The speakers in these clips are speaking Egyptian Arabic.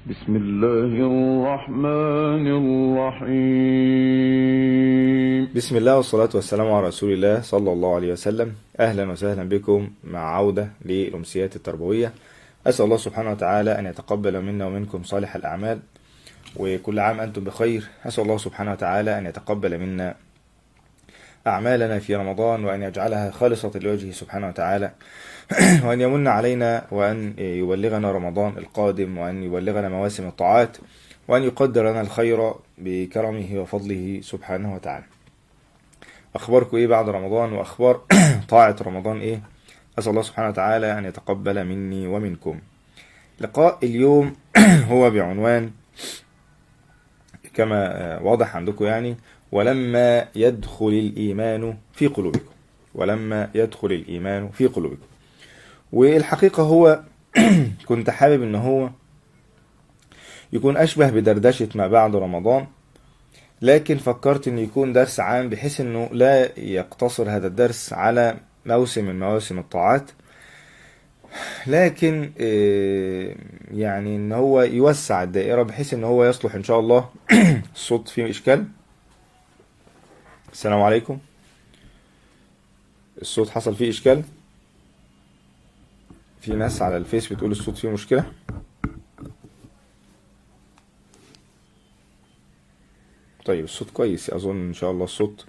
بسم الله الرحمن الرحيم بسم الله والصلاة والسلام على رسول الله صلى الله عليه وسلم أهلا وسهلا بكم مع عودة للأمسيات التربوية أسأل الله سبحانه وتعالى أن يتقبل منا ومنكم صالح الأعمال وكل عام أنتم بخير أسأل الله سبحانه وتعالى أن يتقبل منا أعمالنا في رمضان وأن يجعلها خالصة لوجهه سبحانه وتعالى وأن يمن علينا وأن يبلغنا رمضان القادم وأن يبلغنا مواسم الطاعات وأن يقدر لنا الخير بكرمه وفضله سبحانه وتعالى أخباركم إيه بعد رمضان وأخبار طاعة رمضان إيه أسأل الله سبحانه وتعالى أن يتقبل مني ومنكم لقاء اليوم هو بعنوان كما واضح عندكم يعني ولما يدخل الإيمان في قلوبكم ولما يدخل الإيمان في قلوبكم والحقيقة هو كنت حابب ان هو يكون أشبه بدردشة ما بعد رمضان لكن فكرت ان يكون درس عام بحيث انه لا يقتصر هذا الدرس على موسم من مواسم الطاعات لكن يعني ان هو يوسع الدائرة بحيث ان هو يصلح ان شاء الله الصوت فيه اشكال السلام عليكم الصوت حصل فيه اشكال في ناس على الفيس بتقول الصوت فيه مشكلة طيب الصوت كويس اظن ان شاء الله الصوت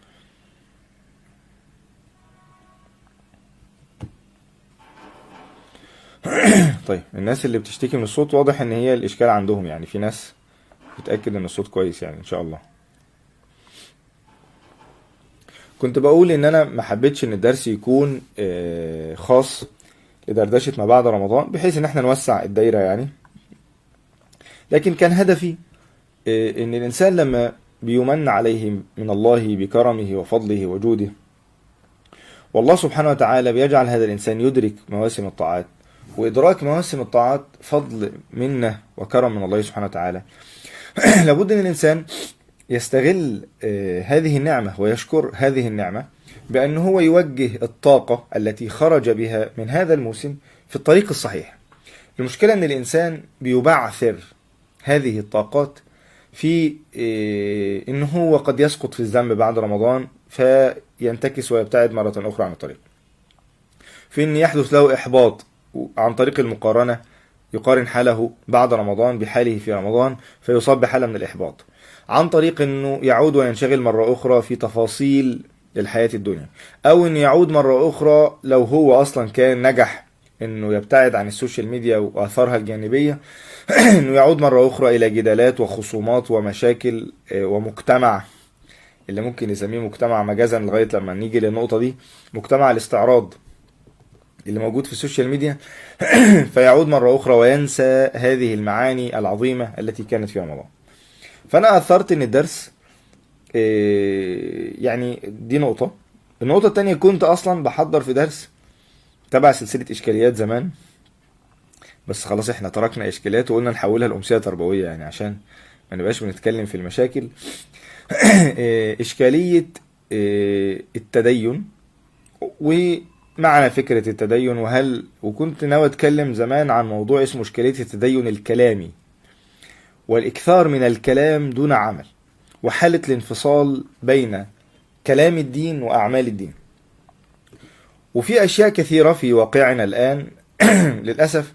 طيب الناس اللي بتشتكي من الصوت واضح ان هي الاشكال عندهم يعني في ناس بتأكد ان الصوت كويس يعني ان شاء الله كنت بقول ان انا ما حبيتش ان الدرس يكون خاص لدردشة ما بعد رمضان بحيث ان احنا نوسع الدايرة يعني لكن كان هدفي ان الانسان لما بيمن عليه من الله بكرمه وفضله وجوده والله سبحانه وتعالى بيجعل هذا الانسان يدرك مواسم الطاعات وادراك مواسم الطاعات فضل منه وكرم من الله سبحانه وتعالى لابد ان الانسان يستغل هذه النعمة ويشكر هذه النعمة بأن هو يوجه الطاقة التي خرج بها من هذا الموسم في الطريق الصحيح المشكلة أن الإنسان بيبعثر هذه الطاقات في أن هو قد يسقط في الذنب بعد رمضان فينتكس ويبتعد مرة أخرى عن الطريق في أن يحدث له إحباط عن طريق المقارنة يقارن حاله بعد رمضان بحاله في رمضان فيصاب بحالة من الإحباط عن طريق أنه يعود وينشغل مرة أخرى في تفاصيل الحياة الدنيا أو أن يعود مرة أخرى لو هو أصلا كان نجح أنه يبتعد عن السوشيال ميديا وآثارها الجانبية أنه يعود مرة أخرى إلى جدالات وخصومات ومشاكل ومجتمع اللي ممكن نسميه مجتمع مجازا لغاية لما نيجي للنقطة دي مجتمع الاستعراض اللي موجود في السوشيال ميديا فيعود مرة أخرى وينسى هذه المعاني العظيمة التي كانت في رمضان فأنا أثرت أن الدرس يعني دي نقطة النقطة التانية كنت أصلا بحضر في درس تبع سلسلة إشكاليات زمان بس خلاص احنا تركنا إشكاليات وقلنا نحولها لأمسية تربوية يعني عشان ما نبقاش بنتكلم في المشاكل إشكالية التدين ومعنى فكرة التدين وهل وكنت ناوي أتكلم زمان عن موضوع اسمه إشكالية التدين الكلامي والإكثار من الكلام دون عمل وحالة الانفصال بين كلام الدين وأعمال الدين وفي أشياء كثيرة في واقعنا الآن للأسف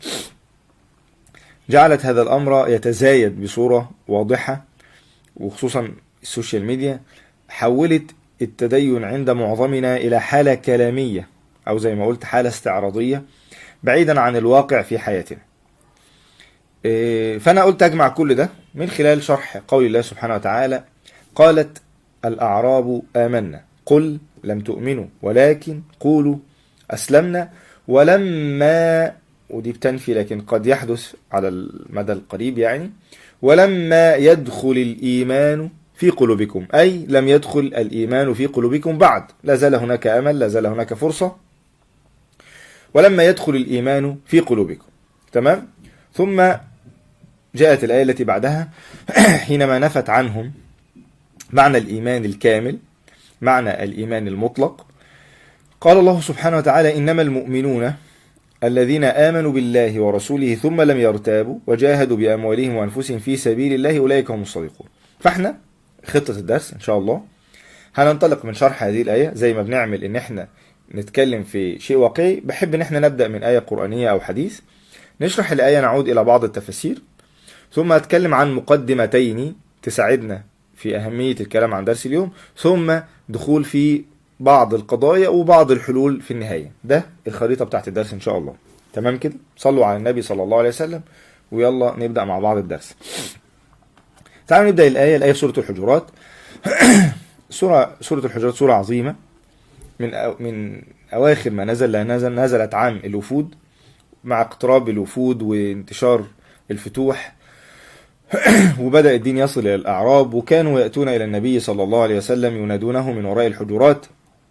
جعلت هذا الأمر يتزايد بصورة واضحة وخصوصا السوشيال ميديا حولت التدين عند معظمنا إلى حالة كلامية أو زي ما قلت حالة استعراضية بعيدا عن الواقع في حياتنا فأنا قلت أجمع كل ده من خلال شرح قول الله سبحانه وتعالى قالت الأعراب آمنا قل لم تؤمنوا ولكن قولوا أسلمنا ولما ودي بتنفي لكن قد يحدث على المدى القريب يعني ولما يدخل الإيمان في قلوبكم أي لم يدخل الإيمان في قلوبكم بعد لا زال هناك أمل لا زال هناك فرصة ولما يدخل الإيمان في قلوبكم تمام ثم جاءت الآية التي بعدها حينما نفت عنهم معنى الإيمان الكامل معنى الإيمان المطلق قال الله سبحانه وتعالى إنما المؤمنون الذين آمنوا بالله ورسوله ثم لم يرتابوا وجاهدوا بأموالهم وأنفسهم في سبيل الله أولئك هم الصادقون فاحنا خطة الدرس إن شاء الله هننطلق من شرح هذه الآية زي ما بنعمل إن احنا نتكلم في شيء واقعي بحب إن احنا نبدأ من آية قرآنية أو حديث نشرح الآية نعود إلى بعض التفاسير ثم أتكلم عن مقدمتين تساعدنا في أهمية الكلام عن درس اليوم ثم دخول في بعض القضايا وبعض الحلول في النهاية ده الخريطة بتاعت الدرس إن شاء الله تمام كده صلوا على النبي صلى الله عليه وسلم ويلا نبدأ مع بعض الدرس تعالوا نبدأ الآية الآية في سورة الحجرات سورة سورة الحجرات سورة عظيمة من أو من أواخر ما نزل لا نزل نزلت عام الوفود مع اقتراب الوفود وانتشار الفتوح وبدأ الدين يصل إلى الأعراب وكانوا يأتون إلى النبي صلى الله عليه وسلم ينادونه من وراء الحجرات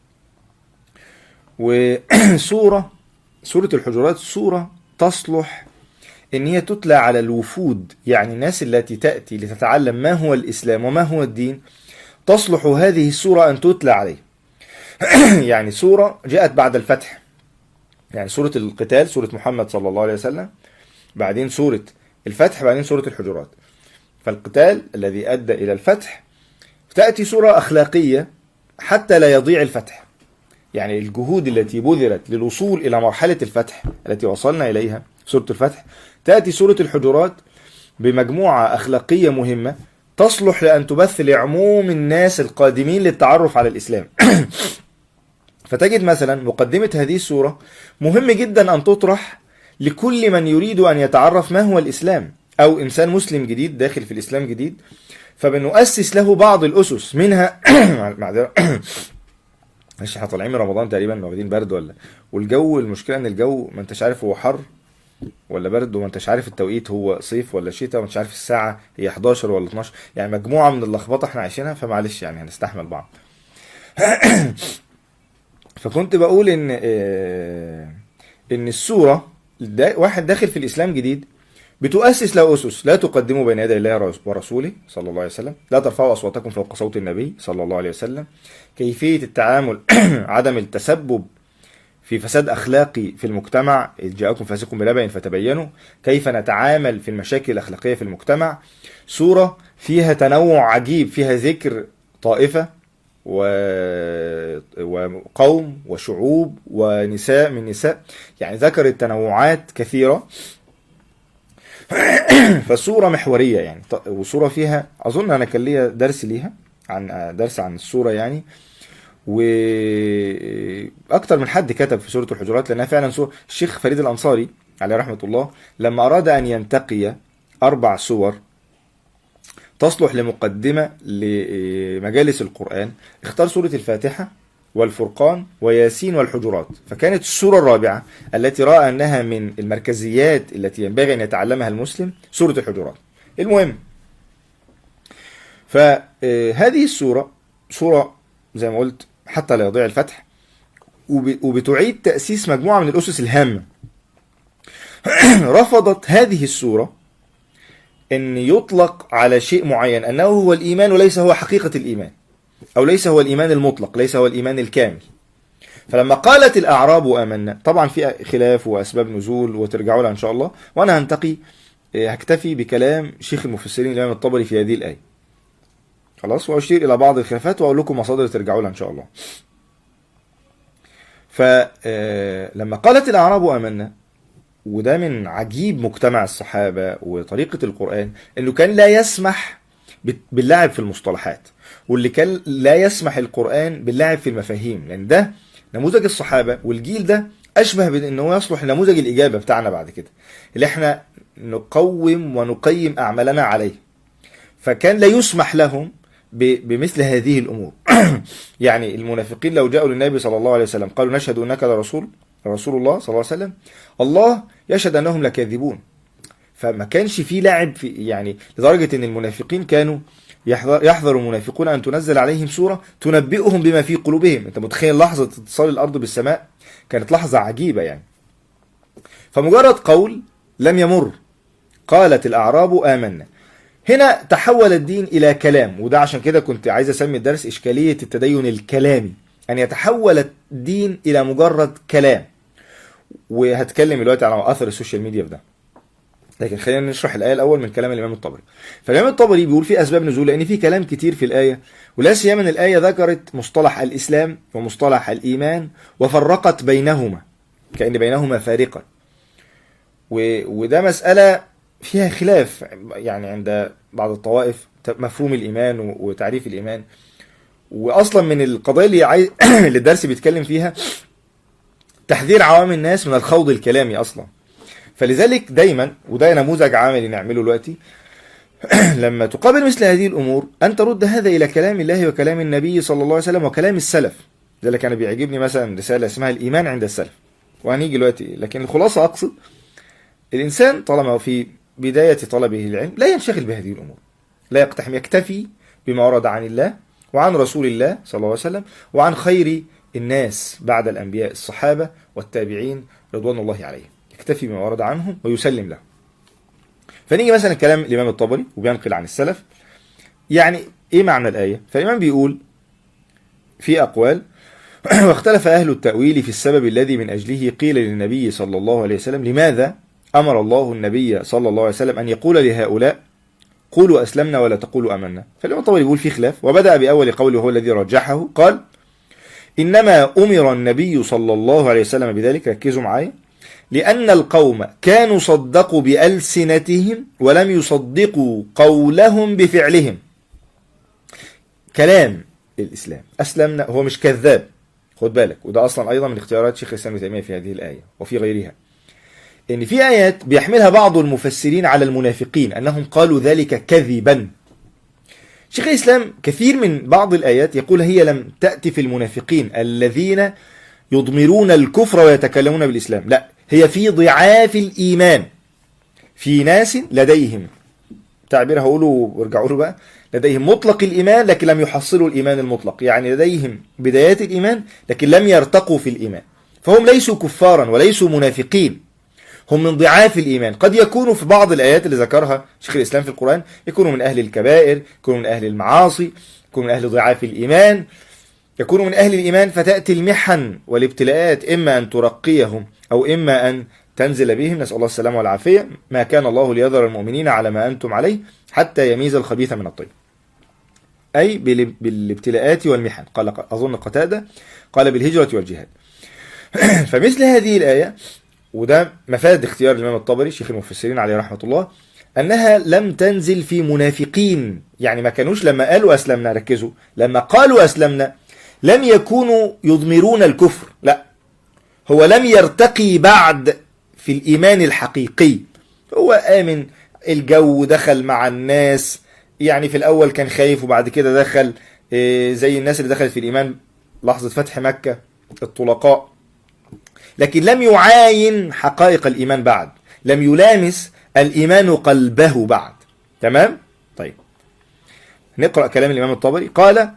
وسورة سورة الحجرات سورة تصلح إن هي تتلى على الوفود يعني الناس التي تأتي لتتعلم ما هو الإسلام وما هو الدين تصلح هذه السورة أن تتلى عليه يعني سورة جاءت بعد الفتح يعني سورة القتال سورة محمد صلى الله عليه وسلم بعدين سورة الفتح بعدين سورة الحجرات فالقتال الذي أدى إلى الفتح تأتي سورة أخلاقية حتى لا يضيع الفتح يعني الجهود التي بذلت للوصول إلى مرحلة الفتح التي وصلنا إليها سورة الفتح تأتي سورة الحجرات بمجموعة أخلاقية مهمة تصلح لأن تبث لعموم الناس القادمين للتعرف على الإسلام فتجد مثلا مقدمة هذه السورة مهم جدا أن تطرح لكل من يريد أن يتعرف ما هو الإسلام أو إنسان مسلم جديد داخل في الإسلام جديد فبنؤسس له بعض الأسس منها معذرة ماشي احنا طالعين من رمضان تقريبا واخدين برد ولا والجو المشكلة إن الجو ما أنتش عارف هو حر ولا برد وما أنتش عارف التوقيت هو صيف ولا شتاء وما أنتش عارف الساعة هي 11 ولا 12 يعني مجموعة من اللخبطة احنا عايشينها فمعلش يعني هنستحمل بعض فكنت بقول ان آه، ان السوره دا واحد داخل في الاسلام جديد بتؤسس له اسس لا تقدموا بين يدي الله ورسوله صلى الله عليه وسلم لا ترفعوا اصواتكم فوق صوت النبي صلى الله عليه وسلم كيفيه التعامل عدم التسبب في فساد اخلاقي في المجتمع اذ جاءكم فاسق بنبأ فتبينوا كيف نتعامل في المشاكل الاخلاقيه في المجتمع سوره فيها تنوع عجيب فيها ذكر طائفه و... وقوم وشعوب ونساء من نساء يعني ذكرت تنوعات كثيرة فالصورة محورية يعني ط- وصورة فيها أظن أنا كان ليا درس ليها عن درس عن الصورة يعني وأكتر من حد كتب في سورة الحجرات لأنها فعلا سورة الشيخ فريد الأنصاري عليه رحمة الله لما أراد أن ينتقي أربع سور تصلح لمقدمة لمجالس القرآن اختار سورة الفاتحة والفرقان وياسين والحجرات فكانت السورة الرابعة التي رأى أنها من المركزيات التي ينبغي أن يتعلمها المسلم سورة الحجرات المهم فهذه السورة سورة زي ما قلت حتى لا يضيع الفتح وب- وبتعيد تأسيس مجموعة من الأسس الهامة رفضت هذه السورة ان يطلق على شيء معين انه هو الايمان وليس هو حقيقه الايمان او ليس هو الايمان المطلق ليس هو الايمان الكامل فلما قالت الاعراب امنا طبعا في خلاف واسباب نزول وترجعوا لها ان شاء الله وانا هنتقي إيه، هكتفي بكلام شيخ المفسرين الامام الطبري في هذه الايه خلاص واشير الى بعض الخلافات واقول لكم مصادر ترجعوا لها ان شاء الله فلما قالت الاعراب امنا وده من عجيب مجتمع الصحابة وطريقة القرآن انه كان لا يسمح بت- باللعب في المصطلحات واللي كان لا يسمح القرآن باللعب في المفاهيم لان ده نموذج الصحابة والجيل ده اشبه بانه يصلح لنموذج الاجابة بتاعنا بعد كده اللي احنا نقوم ونقيم اعمالنا عليه فكان لا يسمح لهم ب- بمثل هذه الامور يعني المنافقين لو جاءوا للنبي صلى الله عليه وسلم قالوا نشهد انك لرسول رسول الله صلى الله عليه وسلم الله يشهد انهم لكاذبون فما كانش فيه لعب في يعني لدرجه ان المنافقين كانوا يحذر, يحذر المنافقون ان تنزل عليهم سوره تنبئهم بما في قلوبهم انت متخيل لحظه اتصال الارض بالسماء كانت لحظه عجيبه يعني فمجرد قول لم يمر قالت الاعراب امنا هنا تحول الدين الى كلام وده عشان كده كنت عايز اسمي الدرس اشكاليه التدين الكلامي ان يتحول الدين الى مجرد كلام وهتكلم دلوقتي على اثر السوشيال ميديا في ده لكن خلينا نشرح الايه الاول من كلام الامام الطبري فالامام الطبري بيقول في اسباب نزول لان في كلام كتير في الايه ولا سيما ان الايه ذكرت مصطلح الاسلام ومصطلح الايمان وفرقت بينهما كان بينهما فارقا و... وده مساله فيها خلاف يعني عند بعض الطوائف مفهوم الايمان و... وتعريف الايمان واصلا من القضايا اللي عايز اللي الدرس بيتكلم فيها تحذير عوام الناس من الخوض الكلامي اصلا فلذلك دايما وده نموذج عملي نعمله دلوقتي لما تقابل مثل هذه الامور ان ترد هذا الى كلام الله وكلام النبي صلى الله عليه وسلم وكلام السلف ده اللي كان بيعجبني مثلا رساله اسمها الايمان عند السلف وهنيجي دلوقتي لكن الخلاصه اقصد الانسان طالما في بدايه طلبه العلم لا ينشغل بهذه الامور لا يقتحم يكتفي بما ورد عن الله وعن رسول الله صلى الله عليه وسلم وعن خير الناس بعد الانبياء الصحابه والتابعين رضوان الله عليهم يكتفي بما ورد عنهم ويسلم له فنيجي مثلا كلام الامام الطبري وبينقل عن السلف يعني ايه معنى الايه فالامام بيقول في اقوال واختلف اهل التاويل في السبب الذي من اجله قيل للنبي صلى الله عليه وسلم لماذا امر الله النبي صلى الله عليه وسلم ان يقول لهؤلاء قولوا اسلمنا ولا تقولوا امنا فالامام الطبري يقول في خلاف وبدا باول قوله هو الذي رجحه قال انما امر النبي صلى الله عليه وسلم بذلك ركزوا معايا لأن القوم كانوا صدقوا بألسنتهم ولم يصدقوا قولهم بفعلهم كلام الإسلام أسلمنا هو مش كذاب خد بالك وده أصلا أيضا من اختيارات شيخ الإسلام ابن تيمية في هذه الآية وفي غيرها إن في آيات بيحملها بعض المفسرين على المنافقين أنهم قالوا ذلك كذبا شيخ الإسلام كثير من بعض الآيات يقول هي لم تأتي في المنافقين الذين يضمرون الكفر ويتكلمون بالإسلام لا هي في ضعاف الإيمان في ناس لديهم تعبير هقوله وارجعوا له بقى لديهم مطلق الإيمان لكن لم يحصلوا الإيمان المطلق يعني لديهم بدايات الإيمان لكن لم يرتقوا في الإيمان فهم ليسوا كفارا وليسوا منافقين هم من ضعاف الإيمان قد يكونوا في بعض الآيات اللي ذكرها شيخ الإسلام في القرآن يكونوا من أهل الكبائر يكونوا من أهل المعاصي يكونوا من أهل ضعاف الإيمان يكونوا من أهل الإيمان فتأتي المحن والابتلاءات إما أن ترقيهم أو إما أن تنزل بهم نسأل الله السلامة والعافية ما كان الله ليذر المؤمنين على ما أنتم عليه حتى يميز الخبيث من الطيب أي بالابتلاءات والمحن قال أظن قتادة قال بالهجرة والجهاد فمثل هذه الآية وده مفاد اختيار الإمام الطبري شيخ المفسرين عليه رحمة الله أنها لم تنزل في منافقين يعني ما كانوش لما قالوا أسلمنا ركزوا لما قالوا أسلمنا لم يكونوا يضمرون الكفر لا هو لم يرتقي بعد في الإيمان الحقيقي هو آمن الجو دخل مع الناس يعني في الأول كان خايف وبعد كده دخل زي الناس اللي دخلت في الإيمان لحظة فتح مكة الطلقاء لكن لم يعاين حقائق الإيمان بعد لم يلامس الإيمان قلبه بعد تمام؟ طيب نقرأ كلام الإمام الطبري قال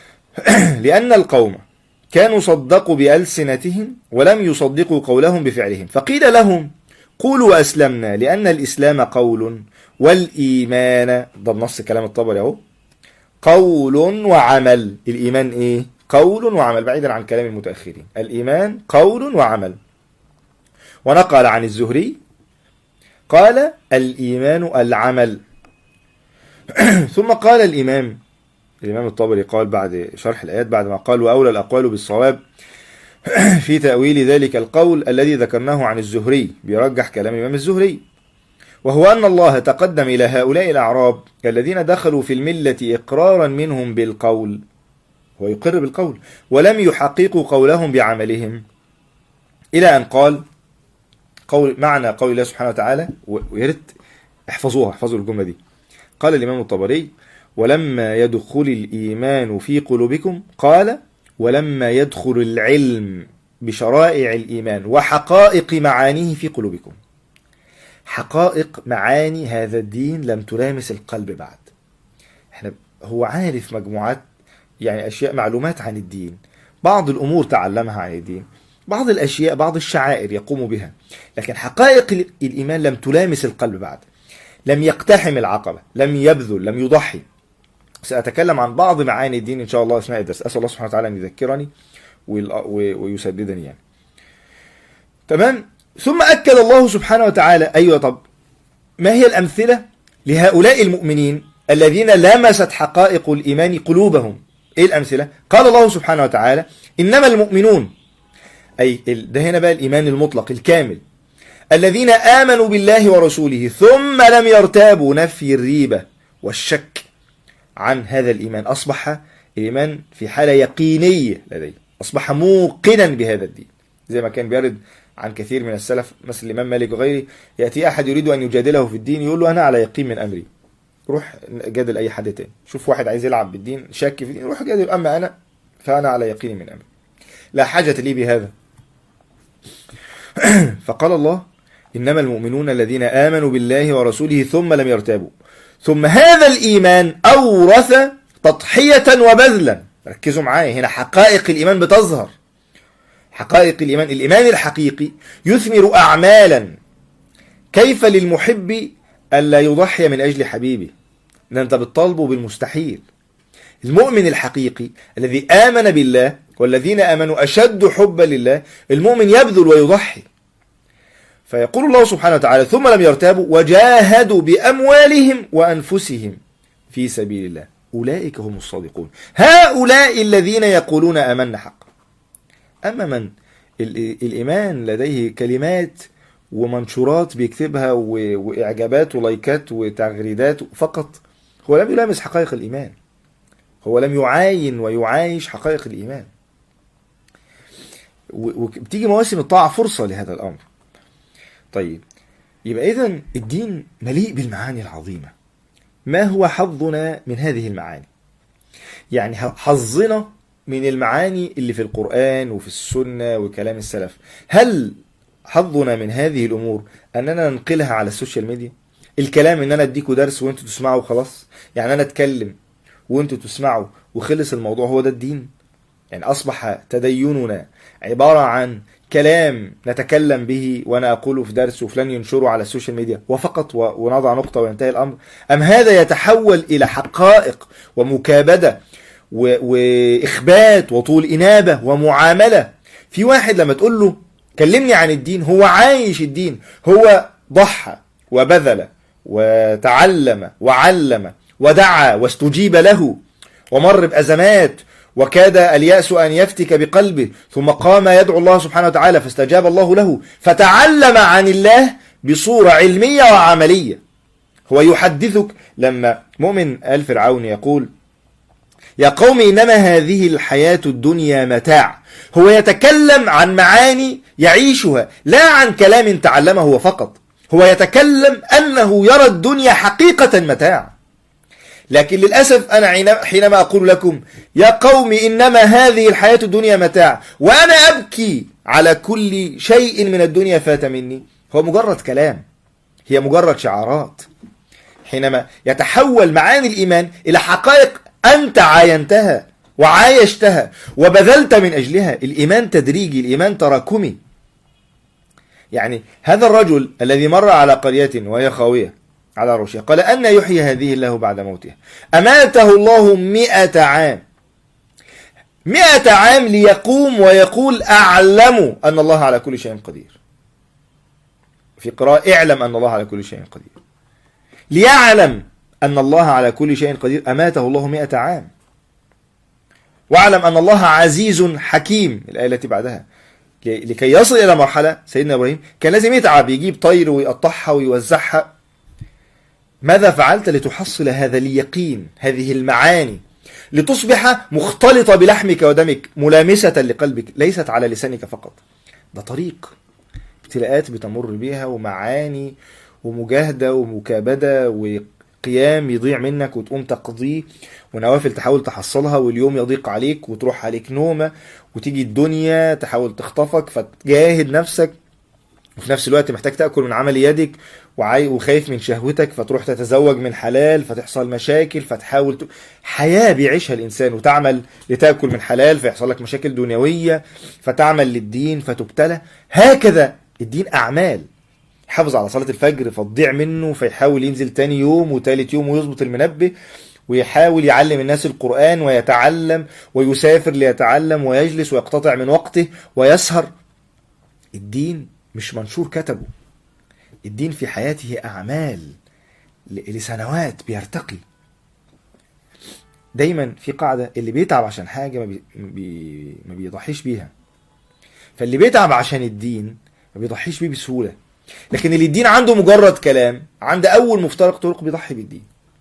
لأن القوم كانوا صدقوا بألسنتهم ولم يصدقوا قولهم بفعلهم فقيل لهم قولوا أسلمنا لأن الإسلام قول والإيمان ده بنص كلام الطبري أهو قول وعمل الإيمان إيه؟ قول وعمل بعيدا عن كلام المتأخرين الإيمان قول وعمل ونقل عن الزهري قال الإيمان العمل ثم قال الإمام الإمام الطبري قال بعد شرح الآيات بعد ما قال وأولى الأقوال بالصواب في تأويل ذلك القول الذي ذكرناه عن الزهري بيرجح كلام الإمام الزهري وهو أن الله تقدم إلى هؤلاء الأعراب الذين دخلوا في الملة إقرارا منهم بالقول هو يقر بالقول ولم يحققوا قولهم بعملهم إلى أن قال قول معنى قول الله سبحانه وتعالى ويرد احفظوها احفظوا الجملة دي قال الإمام الطبري ولما يدخل الإيمان في قلوبكم قال ولما يدخل العلم بشرائع الإيمان وحقائق معانيه في قلوبكم حقائق معاني هذا الدين لم تلامس القلب بعد احنا هو عارف مجموعات يعني أشياء معلومات عن الدين بعض الأمور تعلمها عن الدين بعض الأشياء بعض الشعائر يقوم بها لكن حقائق الإيمان لم تلامس القلب بعد لم يقتحم العقبة لم يبذل لم يضحي سأتكلم عن بعض معاني الدين إن شاء الله أثناء الدرس أسأل الله سبحانه وتعالى أن يذكرني ويسددني يعني تمام ثم أكد الله سبحانه وتعالى أيوة طب ما هي الأمثلة لهؤلاء المؤمنين الذين لمست حقائق الإيمان قلوبهم إيه الأمثلة قال الله سبحانه وتعالى إنما المؤمنون أي ال- ده هنا بقى الإيمان المطلق الكامل الذين آمنوا بالله ورسوله ثم لم يرتابوا نفي الريبة والشك عن هذا الإيمان أصبح الإيمان في حالة يقينية لديه أصبح موقنا بهذا الدين زي ما كان بيرد عن كثير من السلف مثل الإمام مالك وغيره يأتي أحد يريد أن يجادله في الدين يقول له أنا على يقين من أمري روح جادل أي حد تاني شوف واحد عايز يلعب بالدين شك في الدين روح جادل أما أنا فأنا على يقين من أمري لا حاجة لي بهذا فقال الله إنما المؤمنون الذين آمنوا بالله ورسوله ثم لم يرتابوا ثم هذا الإيمان أورث تضحية وبذلا ركزوا معايا هنا حقائق الإيمان بتظهر حقائق الإيمان الإيمان الحقيقي يثمر أعمالا كيف للمحب ألا يضحي من أجل حبيبه ده أنت بتطالبه بالمستحيل المؤمن الحقيقي الذي آمن بالله والذين آمنوا أشد حبا لله المؤمن يبذل ويضحي فيقول الله سبحانه وتعالى ثم لم يرتابوا وجاهدوا بأموالهم وأنفسهم في سبيل الله أولئك هم الصادقون هؤلاء الذين يقولون آمنا حقا أما من ال- الإيمان لديه كلمات ومنشورات بيكتبها و- وإعجابات ولايكات وتغريدات فقط هو لم يلامس حقائق الإيمان هو لم يعاين ويعايش حقائق الإيمان و- وبتيجي مواسم الطاعة فرصة لهذا الأمر طيب يبقى إذا الدين مليء بالمعاني العظيمة ما هو حظنا من هذه المعاني يعني حظنا من المعاني اللي في القرآن وفي السنة وكلام السلف هل حظنا من هذه الأمور أننا ننقلها على السوشيال ميديا الكلام ان انا اديكوا درس وانتوا تسمعوا خلاص يعني انا اتكلم وانتوا تسمعوا وخلص الموضوع هو ده الدين يعني اصبح تديننا عبارة عن كلام نتكلم به وانا اقوله في درس وفلان ينشره على السوشيال ميديا وفقط و- ونضع نقطة وينتهي الامر ام هذا يتحول الى حقائق ومكابدة و- واخبات وطول انابة ومعاملة في واحد لما تقول له كلمني عن الدين هو عايش الدين هو ضحى وبذل وتعلم وعلم ودعا واستجيب له ومر بأزمات وكاد اليأس أن يفتك بقلبه ثم قام يدعو الله سبحانه وتعالى فاستجاب الله له فتعلم عن الله بصورة علمية وعملية هو يحدثك لما مؤمن آل فرعون يقول يا قوم إنما هذه الحياة الدنيا متاع هو يتكلم عن معاني يعيشها لا عن كلام تعلمه هو فقط هو يتكلم أنه يرى الدنيا حقيقة متاع لكن للأسف أنا عين- حينما أقول لكم يا قوم إنما هذه الحياة الدنيا متاع وأنا أبكي على كل شيء من الدنيا فات مني هو مجرد كلام هي مجرد شعارات حينما يتحول معاني الإيمان إلى حقائق أنت عاينتها وعايشتها وبذلت من أجلها الإيمان تدريجي الإيمان تراكمي يعني هذا الرجل الذي مر على قرية وهي خاوية على عروشها قال أن يحيي هذه الله بعد موتها أماته الله مئة عام مئة عام ليقوم ويقول أعلم أن الله على كل شيء قدير في قراءة اعلم أن الله على كل شيء قدير ليعلم أن الله على كل شيء قدير أماته الله مئة عام واعلم أن الله عزيز حكيم الآية التي بعدها لكي يصل إلى مرحلة سيدنا إبراهيم كان لازم يتعب يجيب طير ويقطعها ويوزعها ماذا فعلت لتحصل هذا اليقين هذه المعاني لتصبح مختلطة بلحمك ودمك ملامسة لقلبك ليست على لسانك فقط ده طريق ابتلاءات بتمر بيها ومعاني ومجاهدة ومكابدة وقيام يضيع منك وتقوم تقضيه ونوافل تحاول تحصلها واليوم يضيق عليك وتروح عليك نومة وتيجي الدنيا تحاول تخطفك فتجاهد نفسك وفي نفس الوقت محتاج تاكل من عمل يدك وعاي وخايف من شهوتك فتروح تتزوج من حلال فتحصل مشاكل فتحاول ت... حياه بيعيشها الانسان وتعمل لتاكل من حلال فيحصل لك مشاكل دنيويه فتعمل للدين فتبتلى هكذا الدين اعمال يحافظ على صلاه الفجر فتضيع منه فيحاول ينزل تاني يوم وتالت يوم ويظبط المنبه ويحاول يعلم الناس القرآن ويتعلم ويسافر ليتعلم ويجلس ويقتطع من وقته ويسهر الدين مش منشور كتبه الدين في حياته أعمال ل- لسنوات بيرتقي دايما في قاعدة اللي بيتعب عشان حاجة ما, بي بي ما بيضحيش بيها فاللي بيتعب عشان الدين ما بيضحيش بيه بسهولة لكن اللي الدين عنده مجرد كلام عند أول مفترق طرق بيضحي بالدين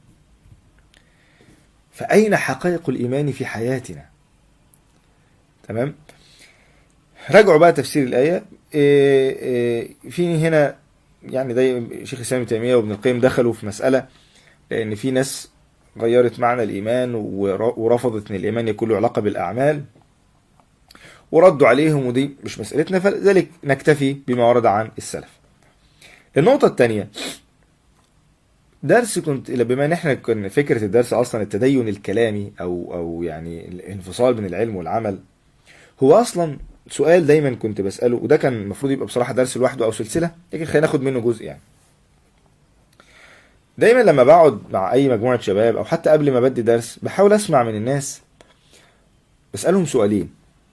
فأين حقائق الإيمان في حياتنا تمام راجعوا بقى تفسير الآية إيه إيه في هنا يعني ده شيخ الإسلام ابن تيمية وابن القيم دخلوا في مسألة لأن في ناس غيرت معنى الإيمان ور- ورفضت إن الإيمان يكون له علاقة بالأعمال وردوا عليهم ودي مش مسألتنا فلذلك نكتفي بما ورد عن السلف النقطة الثانية درس كنت بما ان احنا كنا فكرة الدرس اصلا التدين الكلامي او او يعني الانفصال بين العلم والعمل هو اصلا سؤال دايما كنت بسأله وده كان المفروض يبقى بصراحة درس لوحده او سلسلة لكن خلينا ناخد منه جزء يعني دايما لما بقعد مع اي مجموعة شباب او حتى قبل ما بدي درس بحاول اسمع من الناس بسألهم سؤالين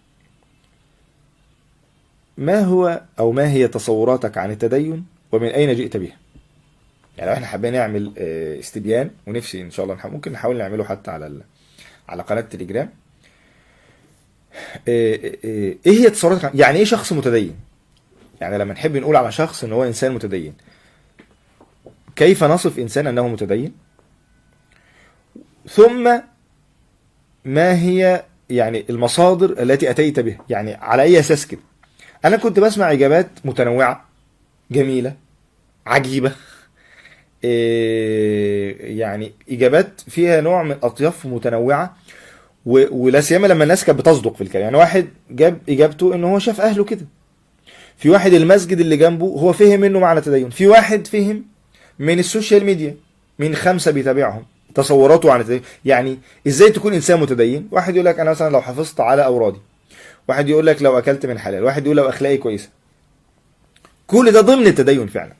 ما هو او ما هي تصوراتك عن التدين ومن اين جئت بها يعني لو احنا حابين نعمل آه، استبيان ونفسي ان شاء الله نح- ممكن نحاول نعمله حتى على ال... على قناة تليجرام آه، آه، آه، ايه هي تصوراتك عن- يعني ايه شخص متدين يعني لما نحب نقول على شخص ان هو انسان متدين كيف نصف انسان انه متدين ثم ما هي يعني المصادر التي اتيت بها يعني على اي اساس كده انا كنت بسمع اجابات متنوعه جميله عجيبه إيه، يعني اجابات فيها نوع من اطياف متنوعه و- ولا سيما لما الناس كانت بتصدق في الكلام يعني واحد جاب اجابته ان هو شاف اهله كده في واحد المسجد اللي جنبه هو فهم منه معنى تدين في واحد فهم من السوشيال ميديا من خمسه بيتابعهم تصوراته عن التدين يعني ازاي تكون انسان متدين واحد يقول لك انا مثلا لو حافظت على اورادي واحد يقول لك لو اكلت من حلال واحد يقول لو اخلاقي كويسه كل ده ضمن التدين فعلا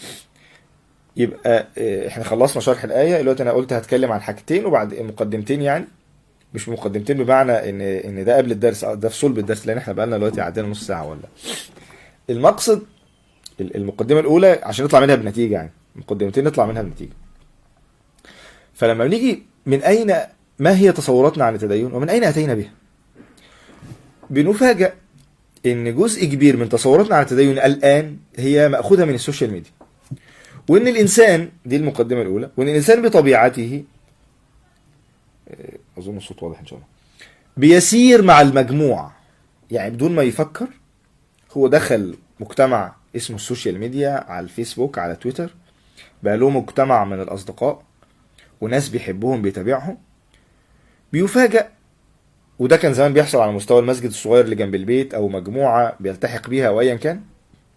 يبقى آه، احنا خلصنا شرح الايه دلوقتي انا قلت هتكلم عن حاجتين وبعد مقدمتين يعني مش مقدمتين بمعنى ان ان ده قبل الدرس آه، ده في صلب الدرس لان احنا بقالنا دلوقتي عدينا نص ساعه ولا المقصد ال- المقدمه الاولى عشان نطلع منها بنتيجه يعني مقدمتين نطلع منها بنتيجه فلما بنيجي من اين ما هي تصوراتنا عن التدين ومن اين اتينا بها بنفاجأ ان جزء كبير من تصوراتنا عن التدين الان هي ماخوذه من السوشيال ميديا وان الانسان دي المقدمه الاولى وان الانسان بطبيعته آه، اظن الصوت واضح ان شاء الله بيسير مع المجموع يعني بدون ما يفكر هو دخل مجتمع اسمه السوشيال ميديا على الفيسبوك على تويتر بقى له مجتمع من الاصدقاء وناس بيحبهم بيتابعهم بيفاجأ وده كان زمان بيحصل على مستوى المسجد الصغير اللي جنب البيت او مجموعه بيلتحق بيها او ايا كان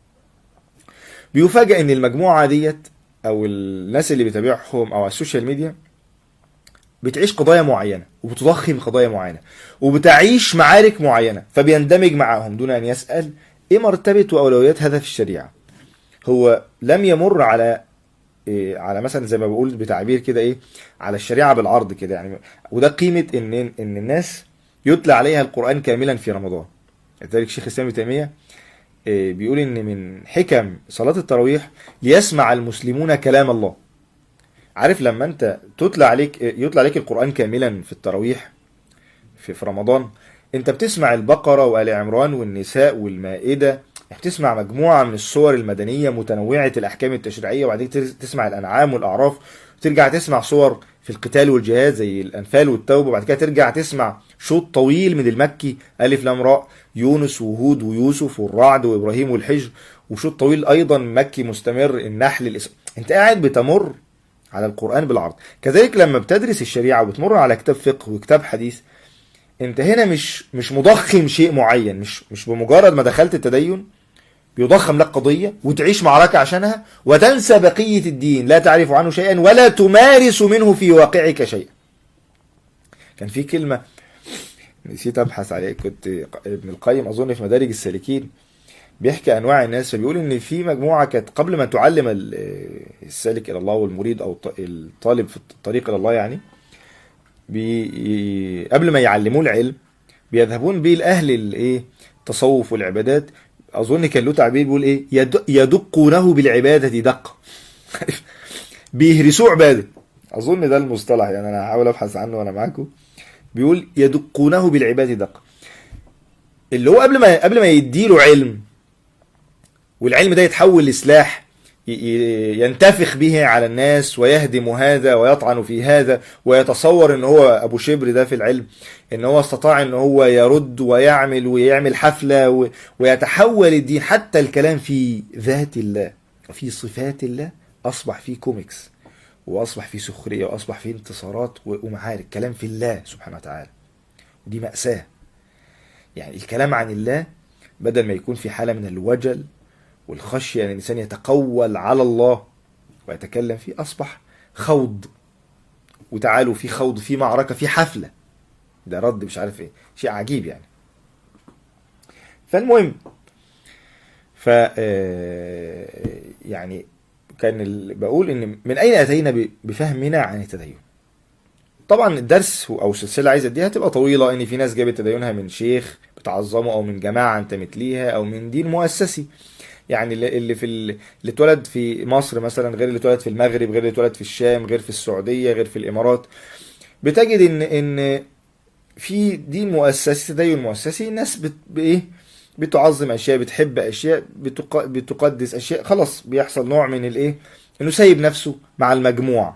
بيفاجئ ان المجموعه ديت او الناس اللي بيتابعهم او على السوشيال ميديا بتعيش قضايا معينه وبتضخم قضايا معينه وبتعيش معارك معينه فبيندمج معاهم دون ان يسال ايه مرتبه واولويات هذا في الشريعه هو لم يمر على إيه على مثلا زي ما بقول بتعبير كده ايه على الشريعه بالعرض كده يعني وده قيمه ان ان الناس يتلى عليها القران كاملا في رمضان لذلك شيخ الاسلام ابن تيميه إيه، بيقول ان من حكم صلاة التراويح ليسمع المسلمون كلام الله عارف لما انت تتلى عليك يتلى عليك القرآن كاملا في التراويح في, في رمضان انت بتسمع البقرة وآل عمران والنساء والمائدة بتسمع مجموعة من الصور المدنية متنوعة الأحكام التشريعية وبعدين تسمع الأنعام والأعراف وترجع تسمع صور في القتال والجهاد زي الأنفال والتوبة وبعد كده ترجع تسمع شوط طويل من المكي ألف لام راء يونس وهود ويوسف والرعد وإبراهيم والحجر وشوط طويل أيضا مكي مستمر النحل الإس... أنت قاعد بتمر على القرآن بالعرض كذلك لما بتدرس الشريعة وبتمر على كتاب فقه وكتاب حديث انت هنا مش مش مضخم شيء معين مش مش بمجرد ما دخلت التدين بيضخم لك قضية وتعيش معركة عشانها وتنسى بقية الدين لا تعرف عنه شيئا ولا تمارس منه في واقعك شيئا كان في كلمة نسيت ابحث عليها كنت ابن القيم اظن في مدارج السالكين بيحكي انواع الناس فبيقول ان في مجموعه كانت قبل ما تعلم السالك الى الله والمريد او الطالب في الطريق الى الله يعني بي قبل ما يعلموه العلم بيذهبون به لاهل الايه التصوف والعبادات اظن كان له تعبير بيقول ايه يد- يدقونه بالعباده دقه بيهرسوه عباده اظن ده المصطلح يعني انا هحاول ابحث عنه وانا معاكم بيقول يدقونه بالعباده دقه اللي هو قبل ما قبل ما يديله علم والعلم ده يتحول لسلاح ي- ي- ينتفخ به على الناس ويهدم هذا ويطعن في هذا ويتصور ان هو ابو شبر ده في العلم ان هو استطاع ان هو يرد ويعمل ويعمل حفلة و- ويتحول الدين حتى الكلام في ذات الله في صفات الله اصبح فيه كوميكس واصبح فيه سخرية واصبح فيه انتصارات و- ومعارك كلام في الله سبحانه وتعالى ودي مأساة يعني الكلام عن الله بدل ما يكون في حالة من الوجل والخشية أن الإنسان يتقول على الله ويتكلم فيه أصبح خوض وتعالوا في خوض في معركة في حفلة ده رد مش عارف ايه شيء عجيب يعني فالمهم ف آه، يعني كان ال- بقول ان من اين اتينا ب- بفهمنا عن التدين طبعا الدرس او السلسله اللي عايز اديها تبقى طويله ان في ناس جابت تدينها من شيخ بتعظمه او من جماعه انتمت ليها او من دين مؤسسي يعني اللي اللي في ال- اللي اتولد في مصر مثلا غير اللي اتولد في المغرب غير اللي اتولد في الشام غير في السعوديه غير في الامارات بتجد ان ان في دين مؤسسي تدين مؤسسي الناس بت بايه بتعظم اشياء بتحب اشياء بتق... بتقدس اشياء خلاص بيحصل نوع من الايه انه سايب نفسه مع المجموع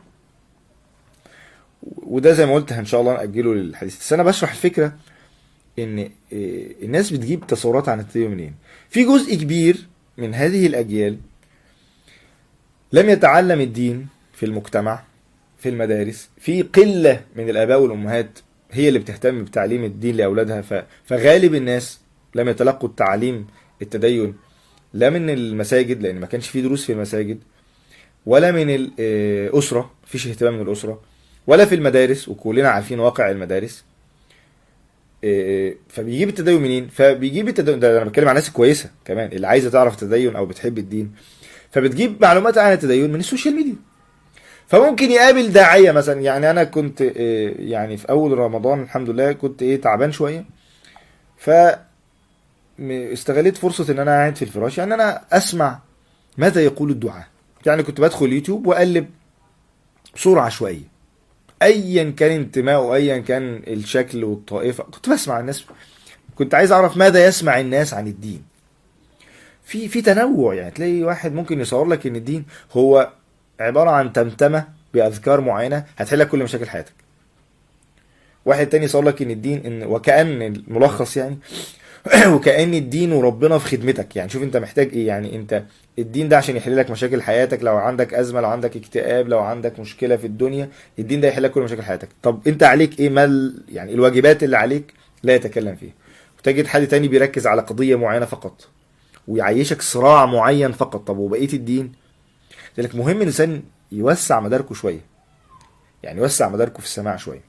وده زي ما قلت ان شاء الله ناجله للحديث بس انا بشرح الفكره ان إيه، الناس بتجيب تصورات عن التدين منين في جزء كبير من هذه الاجيال لم يتعلم الدين في المجتمع في المدارس في قله من الاباء والامهات هي اللي بتهتم بتعليم الدين لاولادها ف... فغالب الناس لم يتلقوا التعليم التدين لا من المساجد لان ما كانش في دروس في المساجد ولا من الاسره مفيش اهتمام من الاسره ولا في المدارس وكلنا عارفين واقع المدارس إيه، فبيجيب التدين منين فبيجيب التدين ده انا بتكلم عن ناس كويسه كمان اللي عايزه تعرف التدين او بتحب الدين فبتجيب معلومات عن التدين من السوشيال ميديا فممكن يقابل داعيه مثلا يعني انا كنت إيه، يعني في اول رمضان الحمد لله كنت ايه تعبان شويه ف م- استغليت فرصه ان انا قاعد في الفراش يعني انا اسمع ماذا يقول الدعاء يعني كنت بدخل يوتيوب واقلب بصوره عشوائيه ايا كان انتمائه ايا كان الشكل والطائفه كنت بسمع الناس كنت عايز اعرف ماذا يسمع الناس عن الدين في في تنوع يعني تلاقي واحد ممكن يصور لك ان الدين هو عباره عن تمتمه باذكار معينه هتحل لك كل مشاكل حياتك واحد تاني يصور لك ان الدين ان وكأن الملخص يعني وكأن الدين وربنا في خدمتك يعني شوف انت محتاج ايه يعني انت الدين ده عشان يحل لك مشاكل حياتك لو عندك ازمه لو عندك اكتئاب لو عندك مشكله في الدنيا الدين ده يحل لك كل مشاكل حياتك طب انت عليك ايه مال يعني الواجبات اللي عليك لا يتكلم فيها وتجد حد تاني بيركز على قضيه معينه فقط ويعيشك صراع معين فقط طب وبقيه الدين لذلك مهم الانسان يوسع مداركه شويه يعني يوسع مداركه في السماع شويه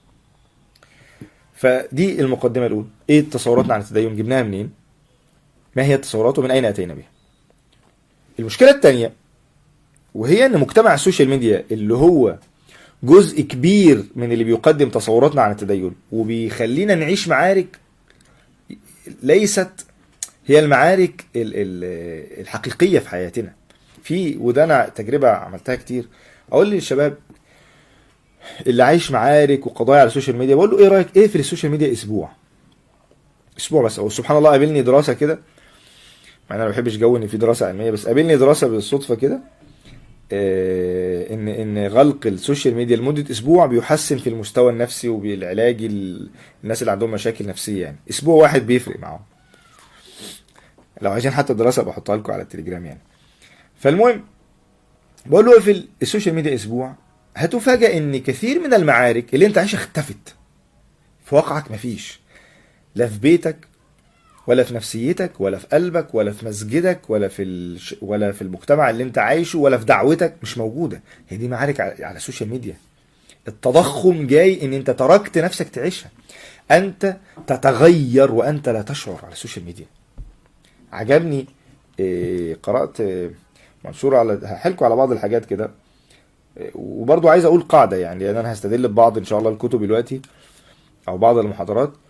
فدي المقدمه الاولى ايه تصوراتنا عن التدين جبناها منين ما هي التصورات ومن اين اتينا بها المشكله الثانيه وهي ان مجتمع السوشيال ميديا اللي هو جزء كبير من اللي بيقدم تصوراتنا عن التدين وبيخلينا نعيش معارك ليست هي المعارك ال- ال- الحقيقيه في حياتنا في وده انا تجربه عملتها كتير اقول للشباب اللي عايش معارك وقضايا على السوشيال ميديا بقول له ايه رايك اقفل السوشيال ميديا اسبوع اسبوع بس او سبحان الله قابلني دراسه كده مع ان انا ما بحبش جو ان في دراسه علميه بس قابلني دراسه بالصدفه كده آه، ان ان غلق السوشيال ميديا لمده اسبوع بيحسن في المستوى النفسي وبالعلاج ال- الناس اللي عندهم مشاكل نفسيه يعني اسبوع واحد بيفرق معاهم لو عايزين حتى الدراسه بحطها لكم على التليجرام يعني فالمهم بقول له اقفل السوشيال ميديا اسبوع هتفاجئ ان كثير من المعارك اللي انت عايشها اختفت في واقعك مفيش لا في بيتك ولا في نفسيتك ولا في قلبك ولا في مسجدك ولا في الش... ولا في المجتمع اللي انت عايشه ولا في دعوتك مش موجوده هي دي معارك على على السوشيال ميديا التضخم جاي ان انت تركت نفسك تعيشها انت تتغير وانت لا تشعر على السوشيال ميديا عجبني إيه، قرات إيه، منشور على هحكوا على بعض الحاجات كده إيه، وبرضو عايز اقول قاعده يعني لان انا هستدل ببعض ان شاء الله الكتب دلوقتي او بعض المحاضرات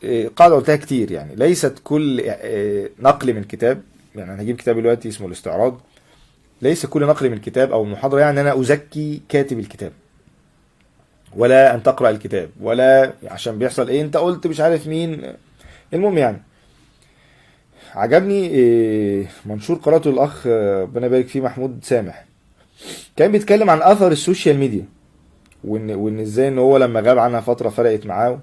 آه، قاعده قلتها كتير يعني ليست كل آه، نقل من كتاب يعني انا هجيب كتاب دلوقتي اسمه الاستعراض ليس كل نقل من كتاب او محاضره يعني انا ازكي كاتب الكتاب ولا ان تقرا الكتاب ولا عشان بيحصل ايه انت قلت مش عارف مين المهم يعني عجبني إيه، منشور قراته الاخ آه، ربنا يبارك فيه محمود سامح كان بيتكلم عن اثر السوشيال ميديا وان وان ازاي ان هو لما غاب عنها فتره فرقت معاه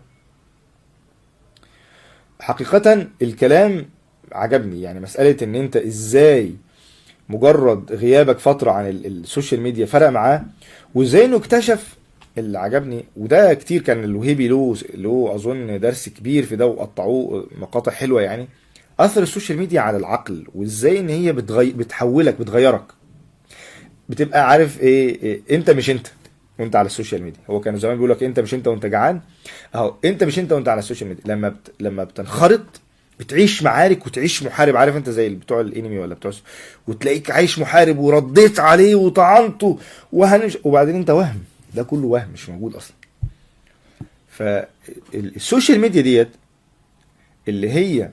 حقيقة الكلام عجبني يعني مسألة ان انت ازاي مجرد غيابك فترة عن ال- السوشيال ميديا فرق معاه وازاي انه اكتشف اللي عجبني وده كتير كان الوهيبي له له اظن درس كبير في ده وقطعوه مقاطع حلوة يعني اثر السوشيال ميديا على العقل وازاي ان هي بتغي... بتحولك بتغيرك بتبقى عارف ايه, إيه انت مش انت وانت على السوشيال ميديا هو كانوا زمان بيقول لك انت مش انت وانت جعان اهو انت مش انت وانت على السوشيال ميديا لما بت... لما بتنخرط بتعيش معارك وتعيش محارب عارف انت زي بتوع الانمي ولا بتوع وتلاقيك عايش محارب ورديت عليه وطعنته وهنش وبعدين انت وهم ده كله وهم مش موجود اصلا فالسوشيال ميديا ديت اللي هي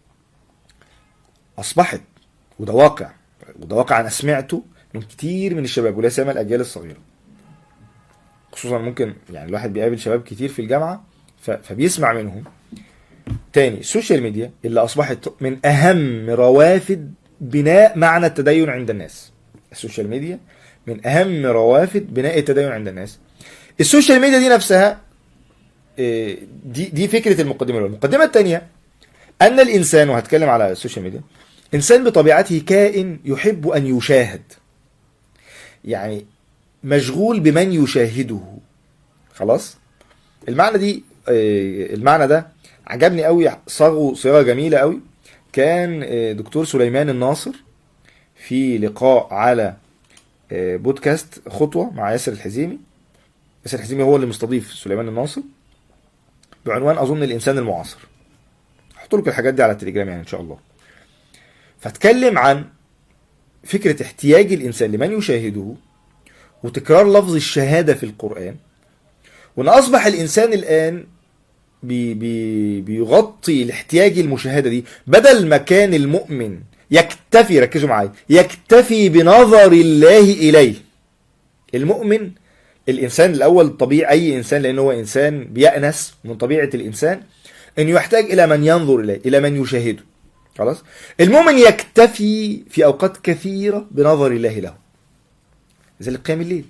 اصبحت وده واقع وده واقع انا سمعته من كتير من الشباب ولا سيما الاجيال الصغيره خصوصا ممكن يعني الواحد بيقابل شباب كتير في الجامعه ف- فبيسمع منهم تاني السوشيال ميديا اللي اصبحت من اهم روافد بناء معنى التدين عند الناس السوشيال ميديا من اهم روافد بناء التدين عند الناس السوشيال ميديا دي نفسها إيه، دي دي فكره المقدمه الاولى المقدمه الثانيه ان الانسان وهتكلم على السوشيال ميديا انسان بطبيعته كائن يحب ان يشاهد يعني مشغول بمن يشاهده خلاص المعنى دي آه، المعنى ده عجبني قوي صاغه صياغه جميله قوي كان آه، دكتور سليمان الناصر في لقاء على آه، بودكاست خطوه مع ياسر الحزيمي ياسر الحزيمي هو اللي مستضيف سليمان الناصر بعنوان اظن الانسان المعاصر احط لكم الحاجات دي على التليجرام يعني ان شاء الله فاتكلم عن فكره احتياج الانسان لمن يشاهده وتكرار لفظ الشهاده في القران وان اصبح الانسان الان بي بي بيغطي الاحتياج المشاهده دي بدل ما كان المؤمن يكتفي ركزوا معايا يكتفي بنظر الله اليه المؤمن الانسان الاول طبيعي اي انسان لانه هو انسان بيأنس من طبيعه الانسان انه يحتاج الى من ينظر اليه الى من يشاهده خلاص المؤمن يكتفي في اوقات كثيره بنظر الله له لذلك قيام الليل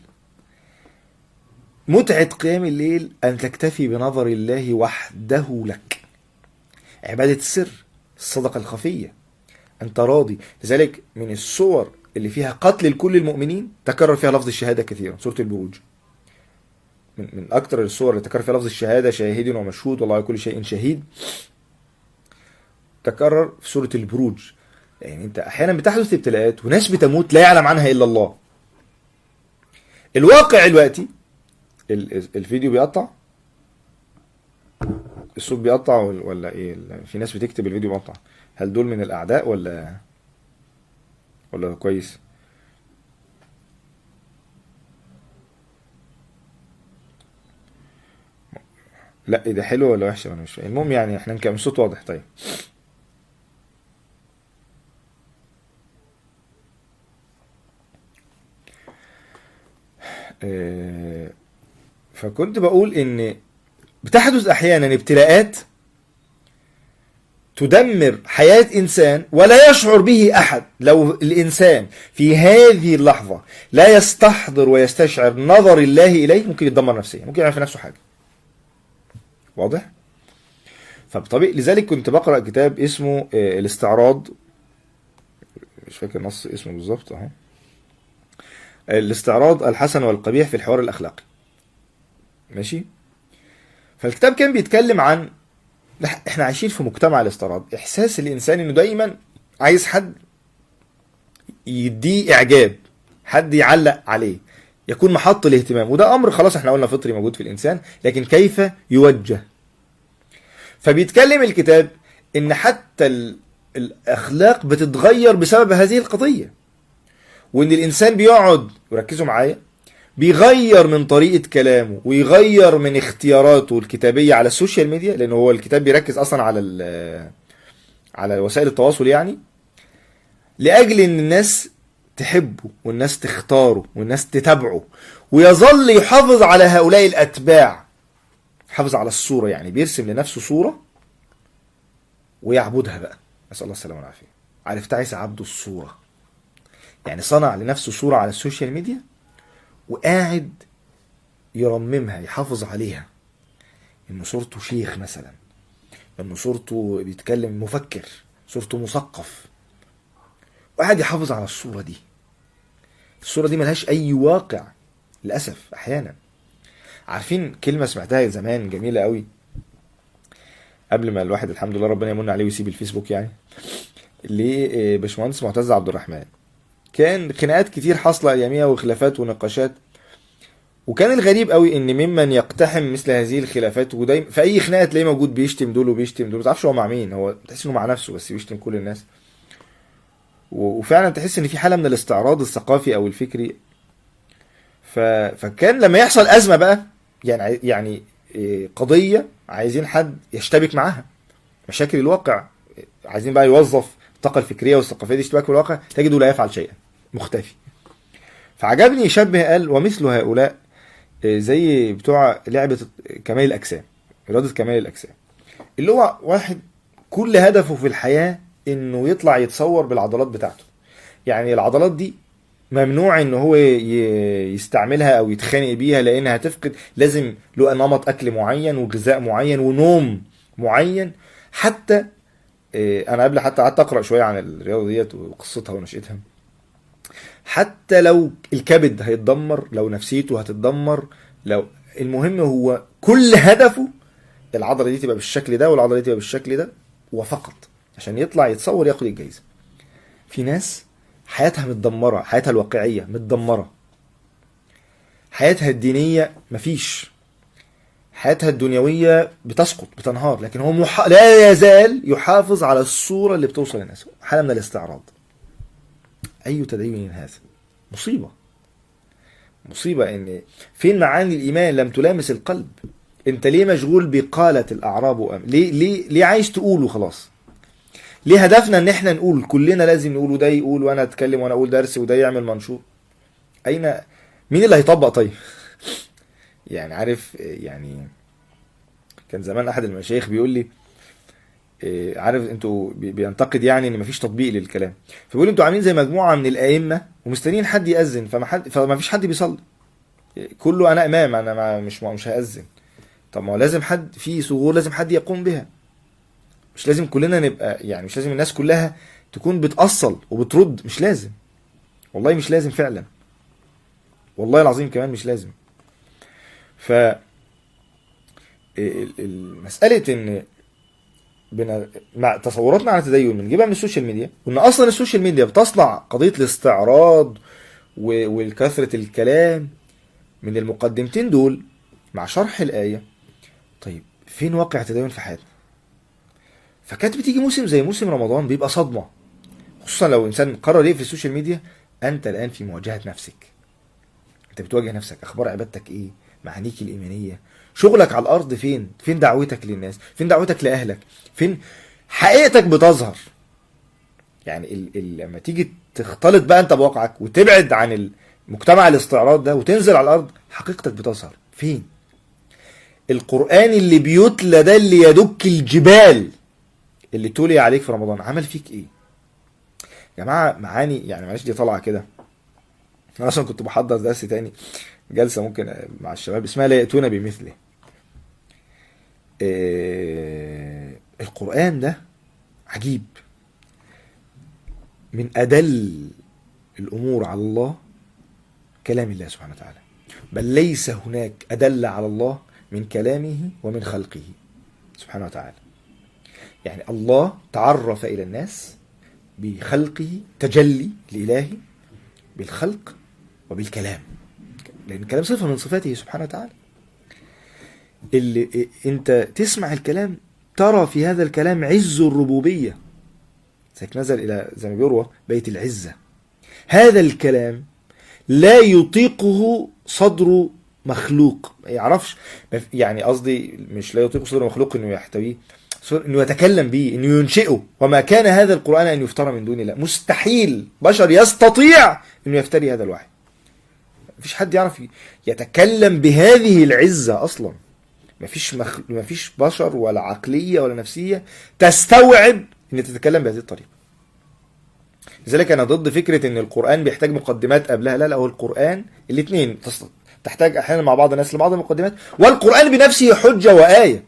متعة قيام الليل أن تكتفي بنظر الله وحده لك عبادة السر الصدقة الخفية أنت راضي لذلك من الصور اللي فيها قتل لكل المؤمنين تكرر فيها لفظ الشهادة كثيرا سورة البروج من, من أكثر الصور اللي تكرر فيها لفظ الشهادة شاهد ومشهود والله على كل شيء شهيد تكرر في سورة البروج يعني أنت أحيانا بتحدث ابتلاءات وناس بتموت لا يعلم عنها إلا الله الواقع دلوقتي ال- الفيديو بيقطع الصوت بيقطع ولا ولا ايه ال- في ناس بتكتب الفيديو بيقطع هل دول من الاعداء ولا ولا كويس لا إيه ده حلو ولا وحش انا مش فاهم المهم يعني احنا كان الصوت واضح طيب آه، فكنت بقول ان بتحدث احيانا ابتلاءات تدمر حياة انسان ولا يشعر به احد لو الانسان في هذه اللحظة لا يستحضر ويستشعر نظر الله اليه ممكن يتدمر نفسيا ممكن يعمل في نفسه حاجة واضح فبطبيعي لذلك كنت بقرأ كتاب اسمه آه، الاستعراض مش فاكر نص اسمه بالظبط اهو الاستعراض الحسن والقبيح في الحوار الاخلاقي ماشي فالكتاب كان بيتكلم عن احنا عايشين في مجتمع الاستعراض احساس الانسان انه دايما عايز حد يديه اعجاب حد يعلق عليه يكون محط الاهتمام وده امر خلاص احنا قلنا فطري موجود في الانسان لكن كيف يوجه فبيتكلم الكتاب ان حتى ال- الاخلاق بتتغير بسبب هذه القضيه وان الانسان بيقعد وركزوا معايا بيغير من طريقة كلامه ويغير من اختياراته الكتابية على السوشيال ميديا لأنه هو الكتاب بيركز أصلا على ال- على وسائل التواصل يعني لأجل إن الناس تحبه والناس تختاره والناس تتابعه ويظل يحافظ على هؤلاء الأتباع حافظ على الصورة يعني بيرسم لنفسه صورة ويعبدها بقى نسأل الله السلامة والعافية عارف تعيس عبد الصورة يعني صنع لنفسه صورة على السوشيال ميديا وقاعد يرممها يحافظ عليها انه صورته شيخ مثلا انه صورته بيتكلم مفكر صورته مثقف وقاعد يحافظ على الصورة دي الصورة دي ملهاش أي واقع للأسف أحيانا عارفين كلمة سمعتها زمان جميلة قوي قبل ما الواحد الحمد لله ربنا يمن عليه ويسيب الفيسبوك يعني لباشمهندس معتز عبد الرحمن كان خناقات كتير حاصلة أياميها وخلافات ونقاشات وكان الغريب قوي ان ممن يقتحم مثل هذه الخلافات ودايما في اي خناقه تلاقيه موجود بيشتم دول وبيشتم دول ما تعرفش هو مع مين هو تحس انه مع نفسه بس بيشتم كل الناس و- وفعلا تحس ان في حاله من الاستعراض الثقافي او الفكري ف... فكان لما يحصل ازمه بقى يعني عاي- يعني إيه، قضيه عايزين حد يشتبك معاها مشاكل الواقع عايزين بقى يوظف الطاقه الفكريه والثقافيه دي اشتباك في الواقع تجده لا يفعل شيئا مختفي فعجبني يشبه قال ومثل هؤلاء إيه، زي بتوع لعبه كمال الاجسام اراده كمال الاجسام اللي هو واحد كل هدفه في الحياه انه يطلع يتصور بالعضلات بتاعته يعني العضلات دي ممنوع ان هو ي- يستعملها او يتخانق بيها لانها هتفقد لازم له نمط اكل معين وغذاء معين ونوم معين حتى إيه، انا قبل حتى قعدت اقرا شويه عن الرياضه ديت وقصتها ونشاتها حتى لو الكبد هيتدمر لو نفسيته هتتدمر لو المهم هو كل هدفه العضله دي تبقى بالشكل ده والعضله دي تبقى بالشكل ده وفقط عشان يطلع يتصور ياخد الجايزه في ناس حياتها متدمره حياتها الواقعيه متدمره حياتها الدينيه مفيش حياتها الدنيويه بتسقط بتنهار لكن هو مح... لا يزال يحافظ على الصوره اللي بتوصل للناس حاله من الاستعراض اي تدين هذا مصيبه مصيبه ان فين معاني الايمان لم تلامس القلب انت ليه مشغول بقالة الاعراب وأم ليه ليه ليه عايز تقوله خلاص ليه هدفنا ان احنا نقول كلنا لازم نقول وده يقول وانا اتكلم وانا اقول درس وده يعمل منشور اين مين اللي هيطبق طيب يعني عارف يعني كان زمان احد المشايخ بيقول لي إيه، عارف انتوا بي- بينتقد يعني ان مفيش تطبيق للكلام فبيقول انتوا عاملين زي مجموعه من الائمه ومستنيين حد ياذن فما حد فما فيش حد بيصلي كله انا امام انا ما مش مش هاذن طب ما هو لازم حد في ثغور لازم حد يقوم بها مش لازم كلنا نبقى يعني مش لازم الناس كلها تكون بتأصل وبترد مش لازم والله مش لازم فعلا والله العظيم كمان مش لازم ف ال- ال- مسألة ان بنا مع تصوراتنا عن التدين بنجيبها من السوشيال ميديا وان اصلا السوشيال ميديا بتصنع قضية الاستعراض و- والكثرة الكلام من المقدمتين دول مع شرح الآية طيب فين واقع التدين في حياتنا فكانت بتيجي موسم زي موسم رمضان بيبقى صدمة خصوصا لو انسان قرر يقفل السوشيال ميديا انت الان في مواجهة نفسك انت بتواجه نفسك اخبار عبادتك ايه معانيك الايمانية شغلك على الارض فين فين دعوتك للناس فين دعوتك لاهلك فين حقيقتك بتظهر يعني ال... ال... لما تيجي تختلط بقى انت بواقعك وتبعد عن المجتمع الاستعراض ده وتنزل على الارض حقيقتك بتظهر فين القرآن اللي بيتلى ده اللي يدك الجبال اللي تولي عليك في رمضان عمل فيك ايه يا جماعة معاني يعني معلش دي طالعة كده انا اصلا كنت بحضر درس تاني جلسة ممكن مع الشباب اسمها لا يأتون بمثله إيه القرآن ده عجيب من أدل الأمور على الله كلام الله سبحانه وتعالى بل ليس هناك أدل على الله من كلامه ومن خلقه سبحانه وتعالى يعني الله تعرف إلى الناس بخلقه تجلي الإلهي بالخلق وبالكلام لأن الكلام صفة من صفاته سبحانه وتعالى اللي انت تسمع الكلام ترى في هذا الكلام عز الربوبية زيك نزل إلى زي ما بيروى بيت العزة هذا الكلام لا يطيقه صدره مخلوق ما يعرفش ما في- يعني قصدي مش لا يطيق صدر مخلوق انه يحتويه صدر- انه يتكلم به انه ينشئه وما كان هذا القران ان يفترى من دون الله مستحيل بشر يستطيع انه يفتري هذا الوحي مفيش حد يعرف يتكلم بهذه العزه اصلا مفيش مخ... مفيش بشر ولا عقليه ولا نفسيه تستوعب ان تتكلم بهذه الطريقه لذلك انا ضد فكره ان القران بيحتاج مقدمات قبلها لا لا هو القران الاثنين تحتاج احيانا مع بعض الناس لبعض المقدمات والقران بنفسه حجه وايه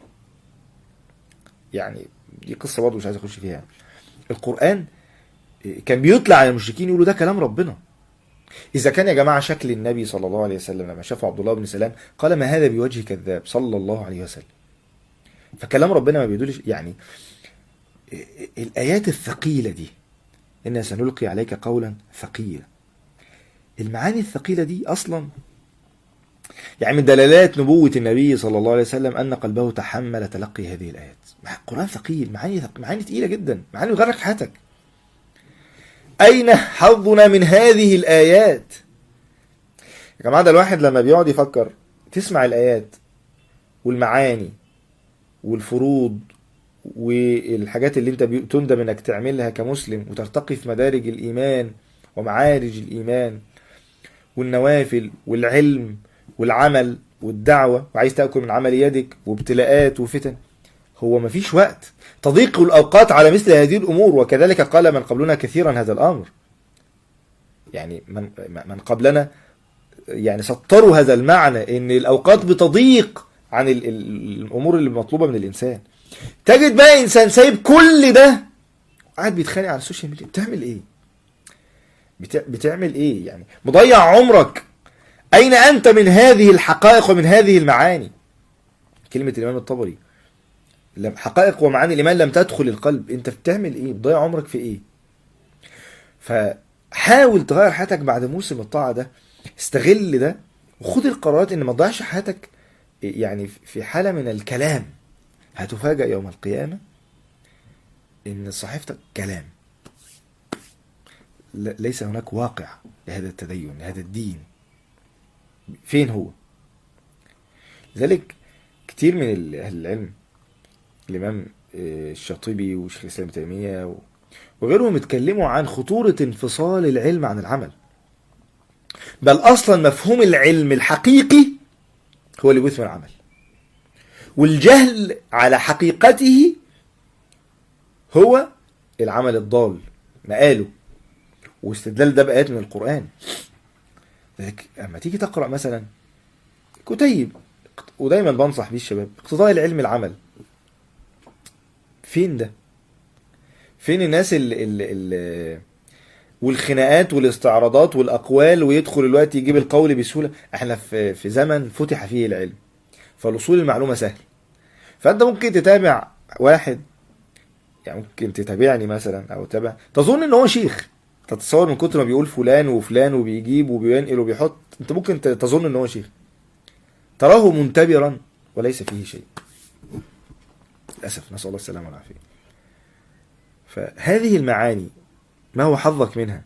يعني دي قصه برضه مش عايز اخش فيها القران كان بيطلع على المشركين يقولوا ده كلام ربنا اذا كان يا جماعه شكل النبي صلى الله عليه وسلم لما شافه عبد الله بن سلام قال ما هذا بوجه كذاب صلى الله عليه وسلم فكلام ربنا ما بيدلش يعني الايات الثقيله دي إنا سنلقي عليك قولا ثقيلا المعاني الثقيلة دي أصلا يعني من دلالات نبوة النبي صلى الله عليه وسلم أن قلبه تحمل تلقي هذه الآيات القرآن ثقيل معاني معاني تقيلة جدا معاني تغرق حياتك أين حظنا من هذه الآيات يا جماعة ده الواحد لما بيقعد يفكر تسمع الآيات والمعاني والفروض والحاجات اللي انت بي- تندم انك تعملها كمسلم وترتقي في مدارج الايمان ومعارج الايمان والنوافل والعلم والعمل والدعوة وعايز تأكل من عمل يدك وابتلاءات وفتن هو مفيش وقت تضيق الأوقات على مثل هذه الأمور وكذلك قال من قبلنا كثيرا هذا الأمر يعني من, من قبلنا يعني سطروا هذا المعنى ان الأوقات بتضيق عن ال- ال- الأمور اللي مطلوبة من الإنسان تجد بقى انسان سايب كل ده قاعد بيتخانق على السوشيال ميديا بتعمل ايه بتع... بتعمل ايه يعني مضيع عمرك اين انت من هذه الحقائق ومن هذه المعاني كلمة الامام الطبري لم حقائق ومعاني الايمان لم تدخل القلب انت بتعمل ايه بتضيع عمرك في ايه فحاول تغير حياتك بعد موسم الطاعة ده استغل ده وخد القرارات ان ما تضيعش حياتك يعني في حالة من الكلام هتفاجأ يوم القيامة إن صحيفتك كلام ل- ليس هناك واقع لهذا التدين لهذا الدين فين هو لذلك كتير من ال- أهل العلم الإمام آه، الشاطبي وشيخ الإسلام ابن تيمية و- وغيرهم اتكلموا عن خطورة انفصال العلم عن العمل بل أصلا مفهوم العلم الحقيقي هو اللي بيثمر العمل والجهل على حقيقته هو العمل الضال مقاله واستدلال ده بآيات من القرآن لذلك اما تيجي تقرأ مثلا كتيب ودايما بنصح بيه الشباب اقتضاء العلم العمل فين ده فين الناس اللي, اللي, اللي والخناقات والاستعراضات والاقوال ويدخل الوقت يجيب القول بسهوله احنا في في زمن فتح فيه العلم فالوصول المعلومه سهل فانت ممكن تتابع واحد يعني ممكن تتابعني مثلا او تتابع تظن ان هو شيخ تتصور من كتر ما بيقول فلان وفلان وبيجيب وبينقل وبيحط انت ممكن ت- تظن ان هو شيخ تراه منتبرا وليس فيه شيء للاسف نسال الله السلامه والعافيه فهذه المعاني ما هو حظك منها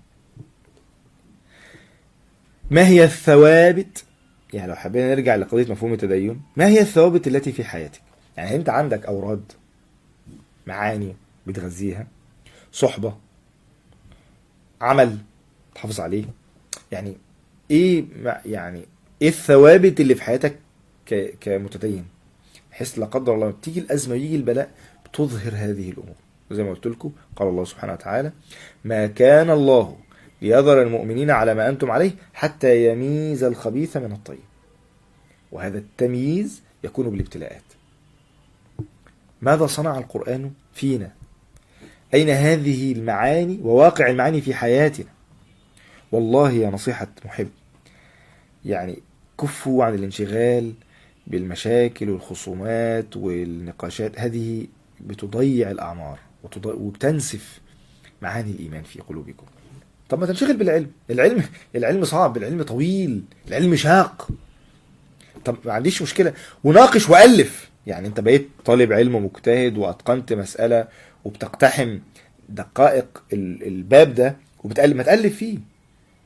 ما هي الثوابت يعني لو حبينا نرجع لقضية مفهوم التدين ما هي الثوابت التي في حياتك يعني انت عندك اوراد معاني بتغذيها صحبة عمل تحافظ عليه يعني ايه ما- يعني ايه الثوابت اللي في حياتك ك- كمتدين بحيث لا قدر الله تيجي الازمه يجي البلاء بتظهر هذه الامور زي ما قلت لكم قال الله سبحانه وتعالى ما كان الله ليذر المؤمنين على ما انتم عليه حتى يميز الخبيث من الطيب وهذا التمييز يكون بالابتلاءات ماذا صنع القرآن فينا أين هذه المعاني وواقع المعاني في حياتنا والله يا نصيحة محب يعني كفوا عن الانشغال بالمشاكل والخصومات والنقاشات هذه بتضيع الأعمار وتضيع وبتنسف معاني الإيمان في قلوبكم طب ما تنشغل بالعلم العلم العلم صعب العلم طويل العلم شاق طب ما عنديش مشكلة وناقش وألف يعني انت بقيت طالب علم مجتهد واتقنت مسألة وبتقتحم دقائق ال- الباب ده وبتألف ما تألف فيه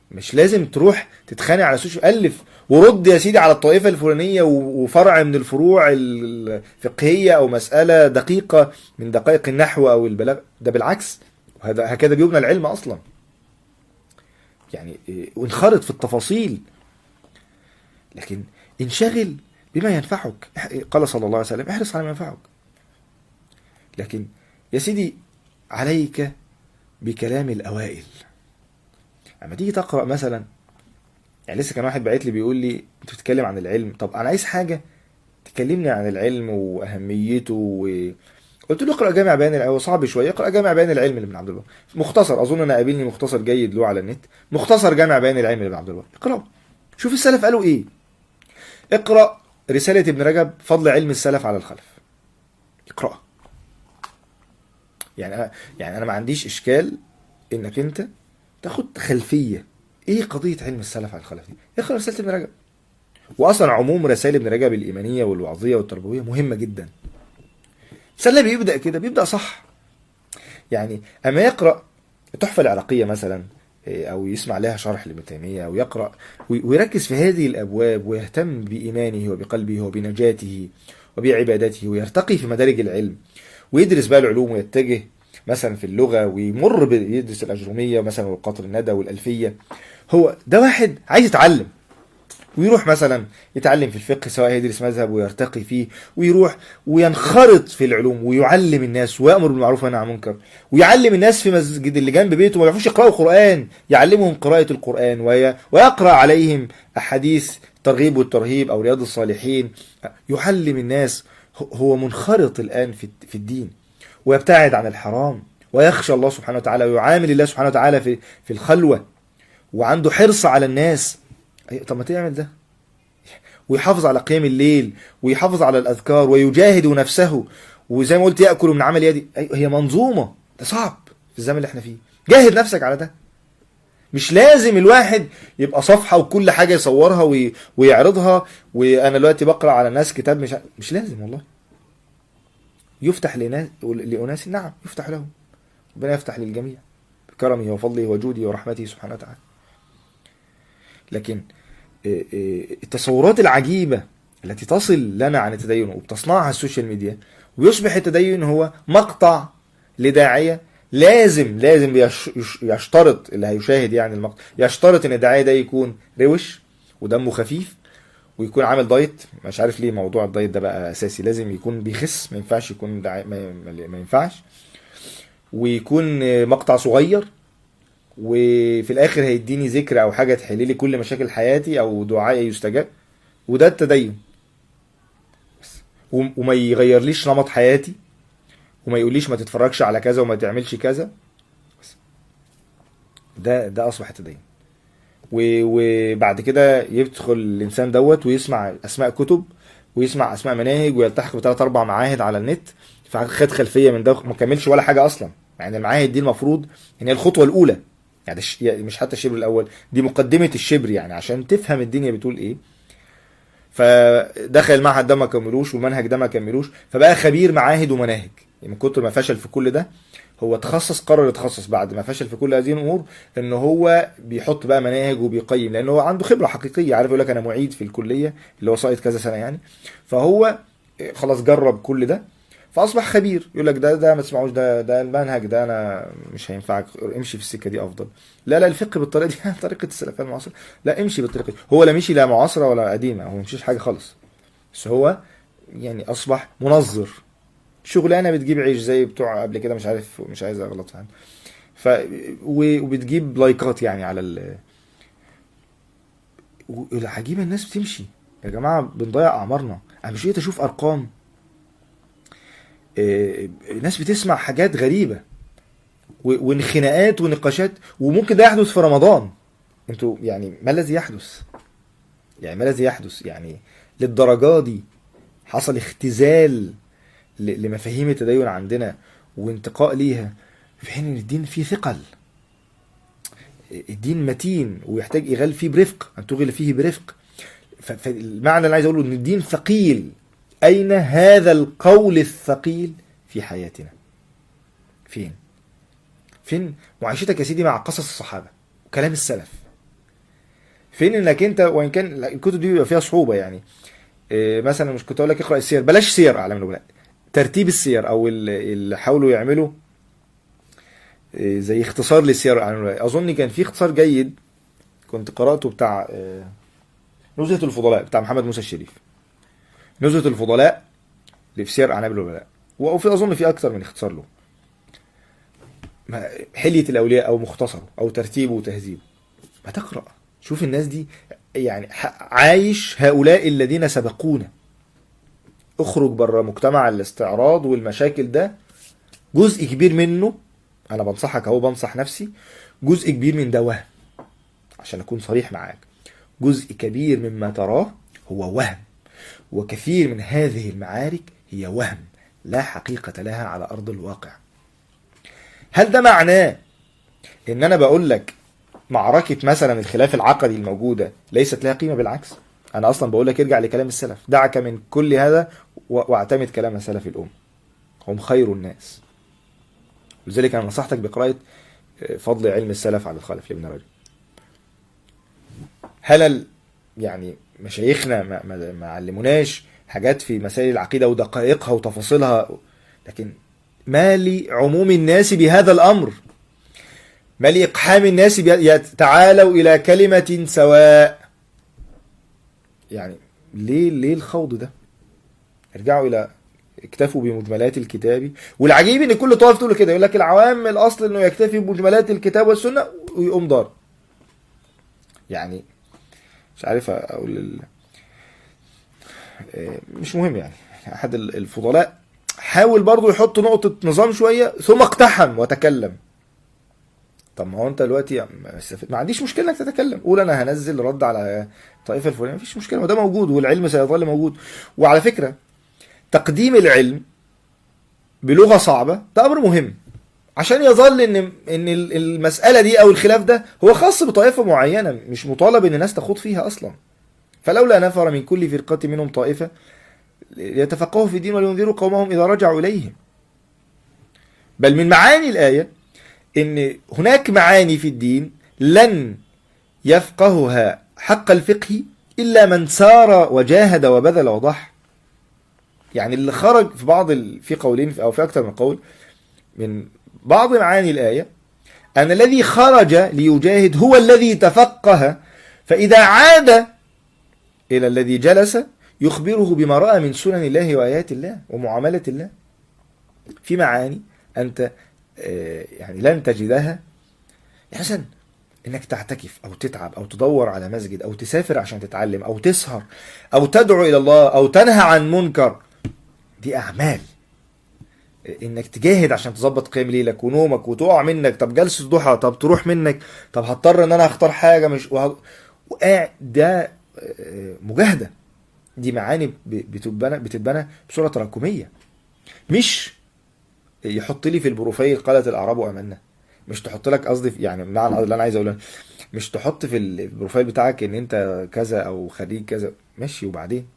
مش لازم تروح تتخانق على السوشيال الف ورد يا سيدي على الطائفه الفلانيه و- وفرع من الفروع الفقهيه او مساله دقيقه من دقائق النحو او البلاغه ده بالعكس وهذا هكذا بيبنى العلم اصلا يعني إيه، وانخرط في التفاصيل لكن انشغل بما ينفعك قال صلى الله عليه وسلم احرص على ما ينفعك لكن يا سيدي عليك بكلام الأوائل اما تيجي تقرأ مثلا يعني لسه كان واحد بعت لي بيقول لي انت بتتكلم عن العلم طب انا عايز حاجة تكلمني عن العلم واهميته و... قلت له اقرا جامع بيان العلم هو صعب شويه اقرا جامع بيان العلم لابن عبد البر مختصر اظن انا قابلني مختصر جيد له على النت مختصر جامع بيان العلم لابن عبد البر اقراه شوف السلف قالوا ايه اقرا رساله ابن رجب فضل علم السلف على الخلف اقراها يعني أنا يعني انا ما عنديش اشكال انك انت تاخد خلفيه ايه قضيه علم السلف على الخلف دي اقرا رساله ابن رجب واصلا عموم رسائل ابن رجب الايمانيه والوعظيه والتربويه مهمه جدا سلة بيبدا كده بيبدا صح يعني اما يقرا التحفه العراقيه مثلا إيه، او يسمع لها شرح لابن تيميه او يقرا وي- ويركز في هذه الابواب ويهتم بايمانه وبقلبه وبنجاته وبعبادته ويرتقي في مدارج العلم ويدرس بقى العلوم ويتجه مثلا في اللغه ويمر ب- يدرس الاجروميه مثلا والقطر الندى والالفيه هو ده واحد عايز يتعلم ويروح مثلا يتعلم في الفقه سواء يدرس مذهب ويرتقي فيه ويروح وينخرط في العلوم ويعلم الناس ويامر بالمعروف وينهى عن المنكر ويعلم الناس في مسجد اللي جنب بيته ما يعرفوش يقراوا قران يعلمهم قراءه القران وي... ويقرا عليهم احاديث الترغيب والترهيب او رياض الصالحين يعلم الناس هو- هو منخرط الان في في الدين ويبتعد عن الحرام ويخشى الله سبحانه وتعالى ويعامل الله سبحانه وتعالى في في الخلوه وعنده حرص على الناس أي- طب ما تعمل ده ويحافظ على قيام الليل ويحافظ على الاذكار ويجاهد نفسه وزي ما قلت ياكل من عمل يدي أي- هي منظومه ده صعب في الزمن اللي احنا فيه جاهد نفسك على ده مش لازم الواحد يبقى صفحه وكل حاجه يصورها وي... ويعرضها وانا دلوقتي بقرا على ناس كتاب مش مش لازم والله يفتح لناس لاناس نعم يفتح لهم ربنا يفتح للجميع بكرمه وفضله وجوده ورحمته سبحانه وتعالى لكن إيه إيه التصورات العجيبة التي تصل لنا عن التدين وبتصنعها السوشيال ميديا ويصبح التدين هو مقطع لداعية لازم لازم يش- يش- يشترط اللي هيشاهد يعني المقطع يشترط ان الداعية ده يكون روش ودمه خفيف ويكون عامل دايت مش عارف ليه موضوع الدايت ده بقى اساسي لازم يكون بيخس ما ينفعش يكون داعي ما, ما- ما ينفعش ويكون مقطع صغير وفي الاخر هيديني ذكر او حاجه تحل لي كل مشاكل حياتي او دعائي يستجاب وده التدين بس. وم- وما يغيرليش نمط حياتي وما يقوليش ما تتفرجش على كذا وما تعملش كذا بس. ده ده اصبح التدين و- وبعد كده يدخل الانسان دوت ويسمع اسماء كتب ويسمع اسماء مناهج ويلتحق بثلاث اربع معاهد على النت فخد خلفيه من ده ما كملش ولا حاجه اصلا يعني المعاهد دي المفروض ان هي الخطوه الاولى يعني الش- يعني مش حتى الشبر الاول دي مقدمه الشبر يعني عشان تفهم الدنيا بتقول ايه فدخل المعهد ده ما كملوش والمنهج ده ما كملوش فبقى خبير معاهد ومناهج يعني من كتر ما فشل في كل ده هو تخصص قرر يتخصص بعد ما فشل في كل هذه الامور ان هو بيحط بقى مناهج وبيقيم لان هو عنده خبره حقيقيه عارف يقول لك انا معيد في الكليه اللي هو ساقط كذا سنه يعني فهو خلاص جرب كل ده فاصبح خبير يقول لك ده ده ما تسمعوش ده ده المنهج ده انا مش هينفعك امشي في السكه دي افضل لا لا الفقه بالطريقه دي طريقه السلفيه المعاصره لا امشي بالطريقه دي هو لا مشي لا معاصره ولا قديمه هو مشيش حاجه خالص بس هو يعني اصبح منظر شغلانه بتجيب عيش زي بتوع قبل كده مش عارف مش عايز اغلط يعني ف و- وبتجيب لايكات يعني على ال والعجيبه الناس بتمشي يا جماعه بنضيع اعمارنا انا مش قدرت اشوف ارقام آه، الناس بتسمع حاجات غريبه و- وانخناقات ونقاشات وممكن ده يحدث في رمضان انتوا يعني ما الذي يحدث يعني ما الذي يحدث يعني للدرجه دي حصل اختزال ل- لمفاهيم التدين عندنا وانتقاء ليها في حين ان الدين فيه ثقل الدين متين ويحتاج اغال فيه برفق ان تغل فيه برفق ف- فالمعنى اللي عايز اقوله ان الدين ثقيل اين هذا القول الثقيل في حياتنا فين فين معيشتك يا سيدي مع قصص الصحابه وكلام السلف فين انك انت وان كان الكتب دي بيبقى فيها صعوبه يعني إيه مثلا مش كنت اقول لك اقرا السير بلاش سير اعلام النبلاء ترتيب السير او ال- اللي حاولوا يعملوا إيه زي اختصار للسير اعلام النبلاء اظن كان في اختصار جيد كنت قراته بتاع إيه، نزهة الفضلاء بتاع محمد موسى الشريف نزهة الفضلاء اللي في سير اعلام النبلاء وفي اظن في اكتر من اختصار له ما- حلية الاولياء او مختصره او ترتيبه وتهذيبه ما تقرا شوف الناس دي يعني ح- عايش هؤلاء الذين سبقونا اخرج بره مجتمع الاستعراض والمشاكل ده جزء كبير منه انا بنصحك اهو بنصح نفسي جزء كبير من ده وهم عشان اكون صريح معاك جزء كبير مما تراه هو وهم وكثير من هذه المعارك هي وهم لا حقيقة لها على أرض الواقع هل ده معناه ان انا بقول لك معركة مثلا الخلاف العقدي الموجودة ليست لها قيمة بالعكس انا اصلا بقول لك ارجع لكلام السلف دعك من كل هذا و- واعتمد كلام سلف الامة هم خير الناس لذلك انا نصحتك بقراءة آه، فضل علم السلف على الخلف لابن رجب هل ال- يعني مشايخنا ما, ما, ما علموناش حاجات في مسائل العقيدة ودقائقها وتفاصيلها لكن ما لعموم الناس بهذا الأمر ما لإقحام الناس بها- يا تعالوا إلى كلمة سواء يعني ليه ليه الخوض ده ارجعوا إلى اكتفوا بمجملات الكتاب والعجيب ان كل طائف تقول كده يقول لك العوام الاصل انه يكتفي بمجملات الكتاب والسنه ويقوم ضار يعني مش عارف اقول ال... آه، مش مهم يعني احد ال- الفضلاء حاول برضو يحط نقطة نظام شوية ثم اقتحم وتكلم طب ما هو انت دلوقتي ما استف- ما عنديش مشكلة انك تتكلم قول انا هنزل رد على الطائفة الفلانية مفيش مشكلة وده موجود والعلم سيظل موجود وعلى فكرة تقديم العلم بلغة صعبة ده امر مهم عشان يظل ان ان ال- المسألة دي او الخلاف ده هو خاص بطائفة معينة مش مطالب ان الناس تخوض فيها اصلا فلولا نفر من كل فرقة منهم طائفة ليتفقهوا في الدين ولينذروا قومهم إذا رجعوا إليهم بل من معاني الآية إن هناك معاني في الدين لن يفقهها حق الفقه إلا من سار وجاهد وبذل وضح يعني اللي خرج في بعض ال... في قولين أو في أكثر من قول من بعض معاني الآية أن الذي خرج ليجاهد هو الذي تفقه فإذا عاد إلى الذي جلس يخبره بما رأى من سنن الله وآيات الله ومعاملة الله في معاني أنت آه، يعني لن تجدها يعني مثلا انك تعتكف او تتعب او تدور على مسجد او تسافر عشان تتعلم او تسهر او تدعو الى الله او تنهى عن منكر دي اعمال انك تجاهد عشان تظبط قيام ليلك ونومك وتقع منك طب جلسه ضحى طب تروح منك طب هضطر ان انا اختار حاجه مش وه... وقاعد ده آه، مجاهده دي معاني ب- بتتبنى بتتبنى بصوره تراكميه مش يحط لي في البروفايل قالت الاعراب امنا مش تحط لك قصدي في- يعني معنى اللي انا عايز اقوله مش تحط في البروفايل بتاعك ان انت كذا او خريج كذا ماشي وبعدين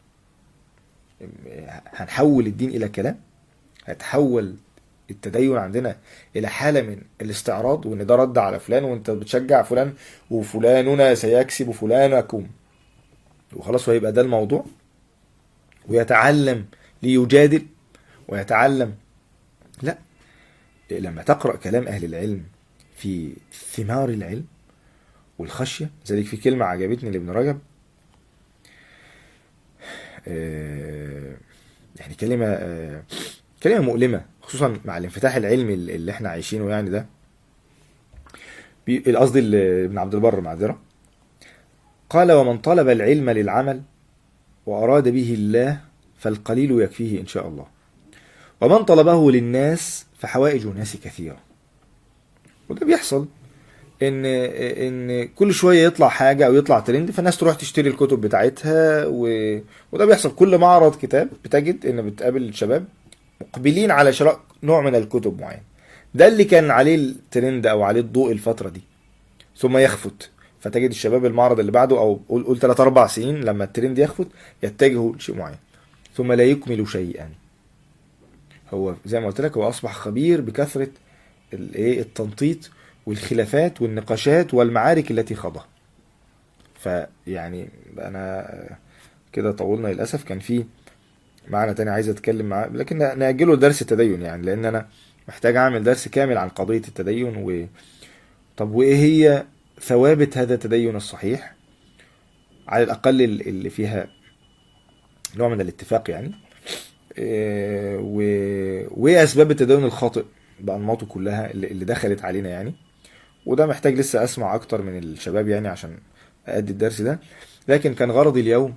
هنحول الدين الى كلام هتحول التدين عندنا الى حاله من الاستعراض وان ده رد على فلان وانت بتشجع فلان وفلاننا سيكسب فلانكم وخلاص وهيبقى ده الموضوع ويتعلم ليجادل ويتعلم لا لما تقرأ كلام أهل العلم في ثمار العلم والخشية ذلك في كلمة عجبتني لابن رجب آه، يعني كلمة آه، كلمة مؤلمة خصوصا مع الانفتاح العلمي اللي احنا عايشينه يعني ده بي- القصد ال- ابن عبد البر معذرة قال ومن طلب العلم للعمل وأراد به الله فالقليل يكفيه إن شاء الله ومن طلبه للناس فحوائج الناس كثيرة وده بيحصل ان ان كل شويه يطلع حاجه او يطلع ترند فالناس تروح تشتري الكتب بتاعتها و... وده بيحصل كل معرض كتاب بتجد ان بتقابل الشباب مقبلين على شراء نوع من الكتب معين ده اللي كان عليه الترند او عليه الضوء الفتره دي ثم يخفت فتجد الشباب المعرض اللي بعده او قول قول 3 4 سنين لما الترند يخفت يتجهوا لشيء معين ثم لا يكمل شيئا هو زي ما قلت لك هو اصبح خبير بكثره الايه التنطيط والخلافات والنقاشات والمعارك التي خاضها فيعني انا كده طولنا للاسف كان في معنى تاني عايز اتكلم معاه لكن ناجله درس التدين يعني لان انا محتاج اعمل درس كامل عن قضيه التدين و طب وايه هي ثوابت هذا التدين الصحيح على الاقل اللي فيها نوع من الاتفاق يعني إيه، و... وايه اسباب التدين الخاطئ بانماطه كلها اللي اللي دخلت علينا يعني وده محتاج لسه اسمع اكتر من الشباب يعني عشان ادي الدرس ده لكن كان غرضي اليوم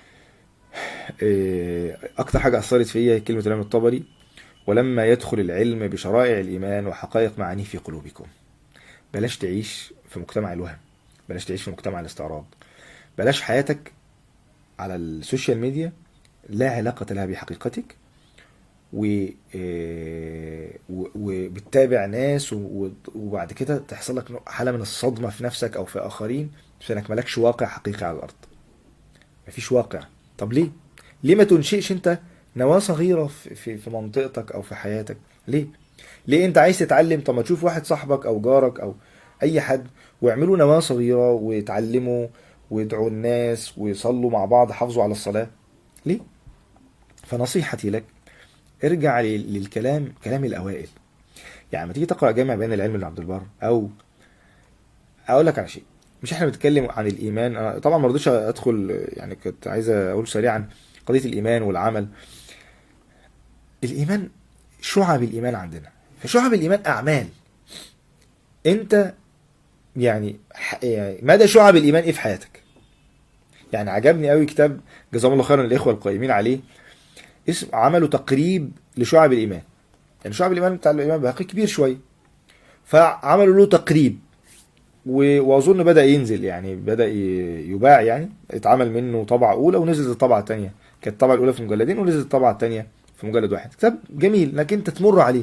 إيه، اكتر حاجه اثرت فيا هي كلمه الامام الطبري ولما يدخل العلم بشرائع الايمان وحقائق معانيه في قلوبكم بلاش تعيش في مجتمع الوهم بلاش تعيش في مجتمع الاستعراض بلاش حياتك على السوشيال ميديا لا علاقة لها بحقيقتك و إيه، و- وبتتابع ناس و- و- وبعد كده تحصل لك حالة من الصدمة في نفسك أو في آخرين بس إنك مالكش واقع حقيقي على الأرض مفيش واقع طب ليه؟ ليه ما تنشئش أنت نواة صغيرة في في في منطقتك أو في حياتك؟ ليه؟ ليه أنت عايز تتعلم طب ما تشوف واحد صاحبك أو جارك أو أي حد واعملوا نواة صغيرة ويتعلموا ويدعوا الناس ويصلوا مع بعض حافظوا على الصلاة ليه؟ فنصيحتي لك ارجع لل- للكلام كلام الأوائل يعني لما تيجي تقرأ جامع بيان العلم لعبد البر أو أقول لك على شيء مش احنا بنتكلم عن الإيمان أنا طبعا ما رضيتش أدخل يعني كنت عايز أقول سريعا قضية الإيمان والعمل الإيمان شعب الإيمان عندنا فشعب الإيمان أعمال أنت يعني ح- يعني مدى شعب الإيمان إيه في حياتك يعني عجبني قوي كتاب جزاهم الله خيرا الإخوة القائمين عليه اسم عملوا تقريب لشعب الإيمان يعني شعب الإيمان بتاع الإمام بهقي كبير شوية فعملوا له تقريب و- واظن بدا ينزل يعني بدا ي- يباع يعني اتعمل منه طبعه اولى ونزلت الطبعه الثانيه كانت الطبعه الاولى في مجلدين ونزلت الطبعه الثانيه في مجلد واحد كتاب جميل انك انت تمر عليه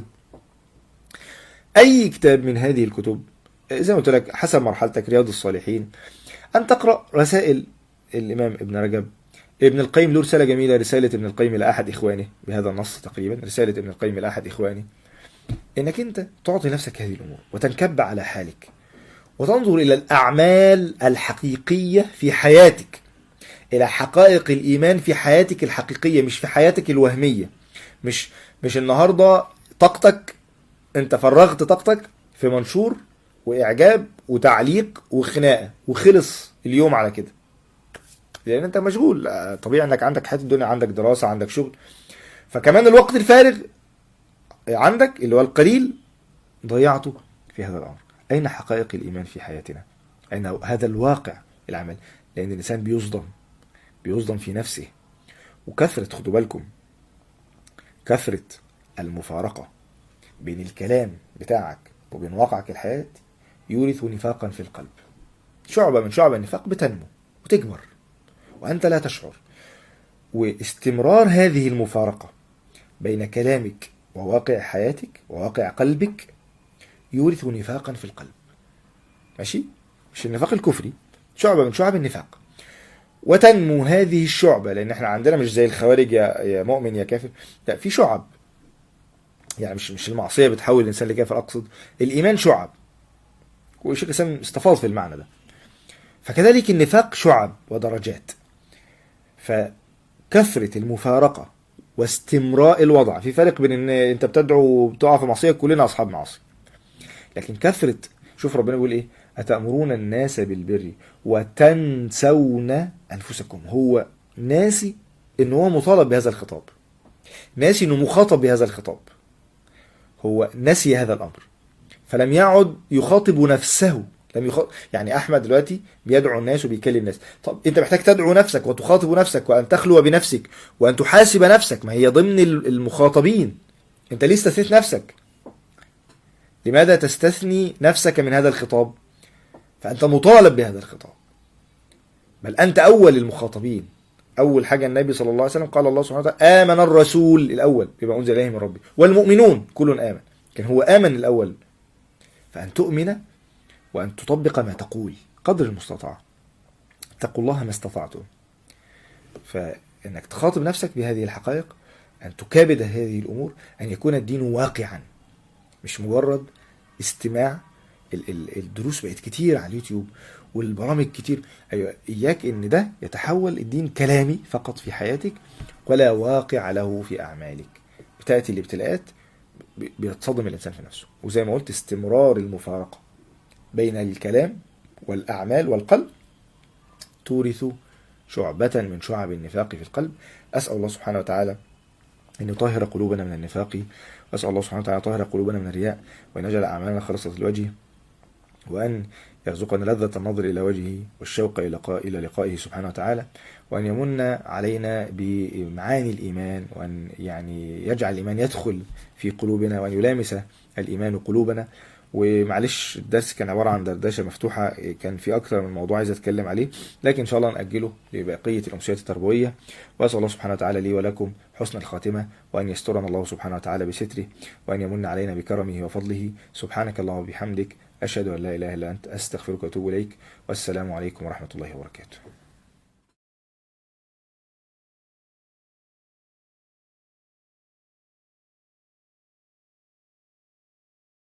اي كتاب من هذه الكتب زي ما قلت لك حسب مرحلتك رياض الصالحين ان تقرا رسائل الامام ابن رجب ابن القيم له رساله جميله رساله ابن القيم الى احد اخوانه بهذا النص تقريبا رساله ابن القيم الى احد اخوانه انك انت تعطي نفسك هذه الامور وتنكب على حالك وتنظر الى الاعمال الحقيقيه في حياتك الى حقائق الايمان في حياتك الحقيقيه مش في حياتك الوهميه مش مش النهارده طاقتك انت فرغت طاقتك في منشور واعجاب وتعليق وخناقه وخلص اليوم على كده لان انت مشغول آه، طبيعي انك عندك حياه الدنيا عندك دراسه عندك شغل فكمان الوقت الفارغ عندك اللي هو القليل ضيعته في هذا الامر اين حقائق الايمان في حياتنا اين هذا الواقع العمل لان الانسان بيصدم بيصدم في نفسه وكثره خدوا بالكم كثره المفارقه بين الكلام بتاعك وبين واقعك الحياتي يورث نفاقا في القلب شعبة من شعب النفاق بتنمو وتكبر وأنت لا تشعر واستمرار هذه المفارقة بين كلامك وواقع حياتك وواقع قلبك يورث نفاقا في القلب ماشي مش النفاق الكفري شعبة من شعب النفاق وتنمو هذه الشعبة لأن احنا عندنا مش زي الخوارج يا, يا مؤمن يا كافر لا في شعب يعني مش مش المعصية بتحول الإنسان لكافر أقصد الإيمان شعب وشيخ الإسلام استفاض في المعنى ده فكذلك النفاق شعب ودرجات فكثرة المفارقة واستمراء الوضع في فرق بين ان انت بتدعو وبتقع في معصية كلنا اصحاب معاصي لكن كثرة شوف ربنا بيقول ايه اتأمرون الناس بالبر وتنسون انفسكم هو ناسي ان هو مطالب بهذا الخطاب ناسي انه مخاطب بهذا الخطاب هو نسي هذا الامر فلم يعد يخاطب نفسه لم يخاطب يعني احمد دلوقتي بيدعو الناس وبيكلم الناس طب انت محتاج تدعو نفسك وتخاطب نفسك وان تخلو بنفسك وان تحاسب نفسك ما هي ضمن المخاطبين انت ليه استثنيت نفسك لماذا تستثني نفسك من هذا الخطاب فانت مطالب بهذا الخطاب بل انت اول المخاطبين اول حاجه النبي صلى الله عليه وسلم قال الله سبحانه وتعالى امن الرسول الاول بما انزل اليه من ربه والمؤمنون كل امن كان هو امن الاول فان تؤمن وأن تطبق ما تقول قدر المستطاع اتقوا الله ما استطعتم فإنك تخاطب نفسك بهذه الحقائق أن تكابد هذه الأمور أن يكون الدين واقعا مش مجرد استماع ال- ال- الدروس بقت كتير على اليوتيوب والبرامج كتير ايوه اياك ان ده يتحول الدين كلامي فقط في حياتك ولا واقع له في اعمالك بتاتي الابتلاءات ب- بيتصدم الانسان في نفسه وزي ما قلت استمرار المفارقه بين الكلام والاعمال والقلب تورث شعبة من شعب النفاق في القلب أسأل الله سبحانه وتعالى أن يطهر قلوبنا من النفاق وأسأل الله سبحانه وتعالى أن يطهر قلوبنا من الرياء وأن يجعل أعمالنا خالصة الوجه وأن يرزقنا لذة النظر إلى وجهه والشوق إلى لقاء إلى لقائه سبحانه وتعالى وأن يمن علينا بمعاني الإيمان وأن يعني يجعل الإيمان يدخل في قلوبنا وأن يلامس الإيمان قلوبنا ومعلش الدرس كان عبارة عن دردشة مفتوحة كان في أكثر من موضوع عايز أتكلم عليه لكن إن شاء الله نأجله لبقية الأمسيات التربوية وأسأل الله سبحانه وتعالى لي ولكم حسن الخاتمة وأن يسترنا الله سبحانه وتعالى بستره وأن يمن علينا بكرمه وفضله سبحانك اللهم وبحمدك أشهد أن لا إله إلا أنت أستغفرك وأتوب إليك والسلام عليكم ورحمة الله وبركاته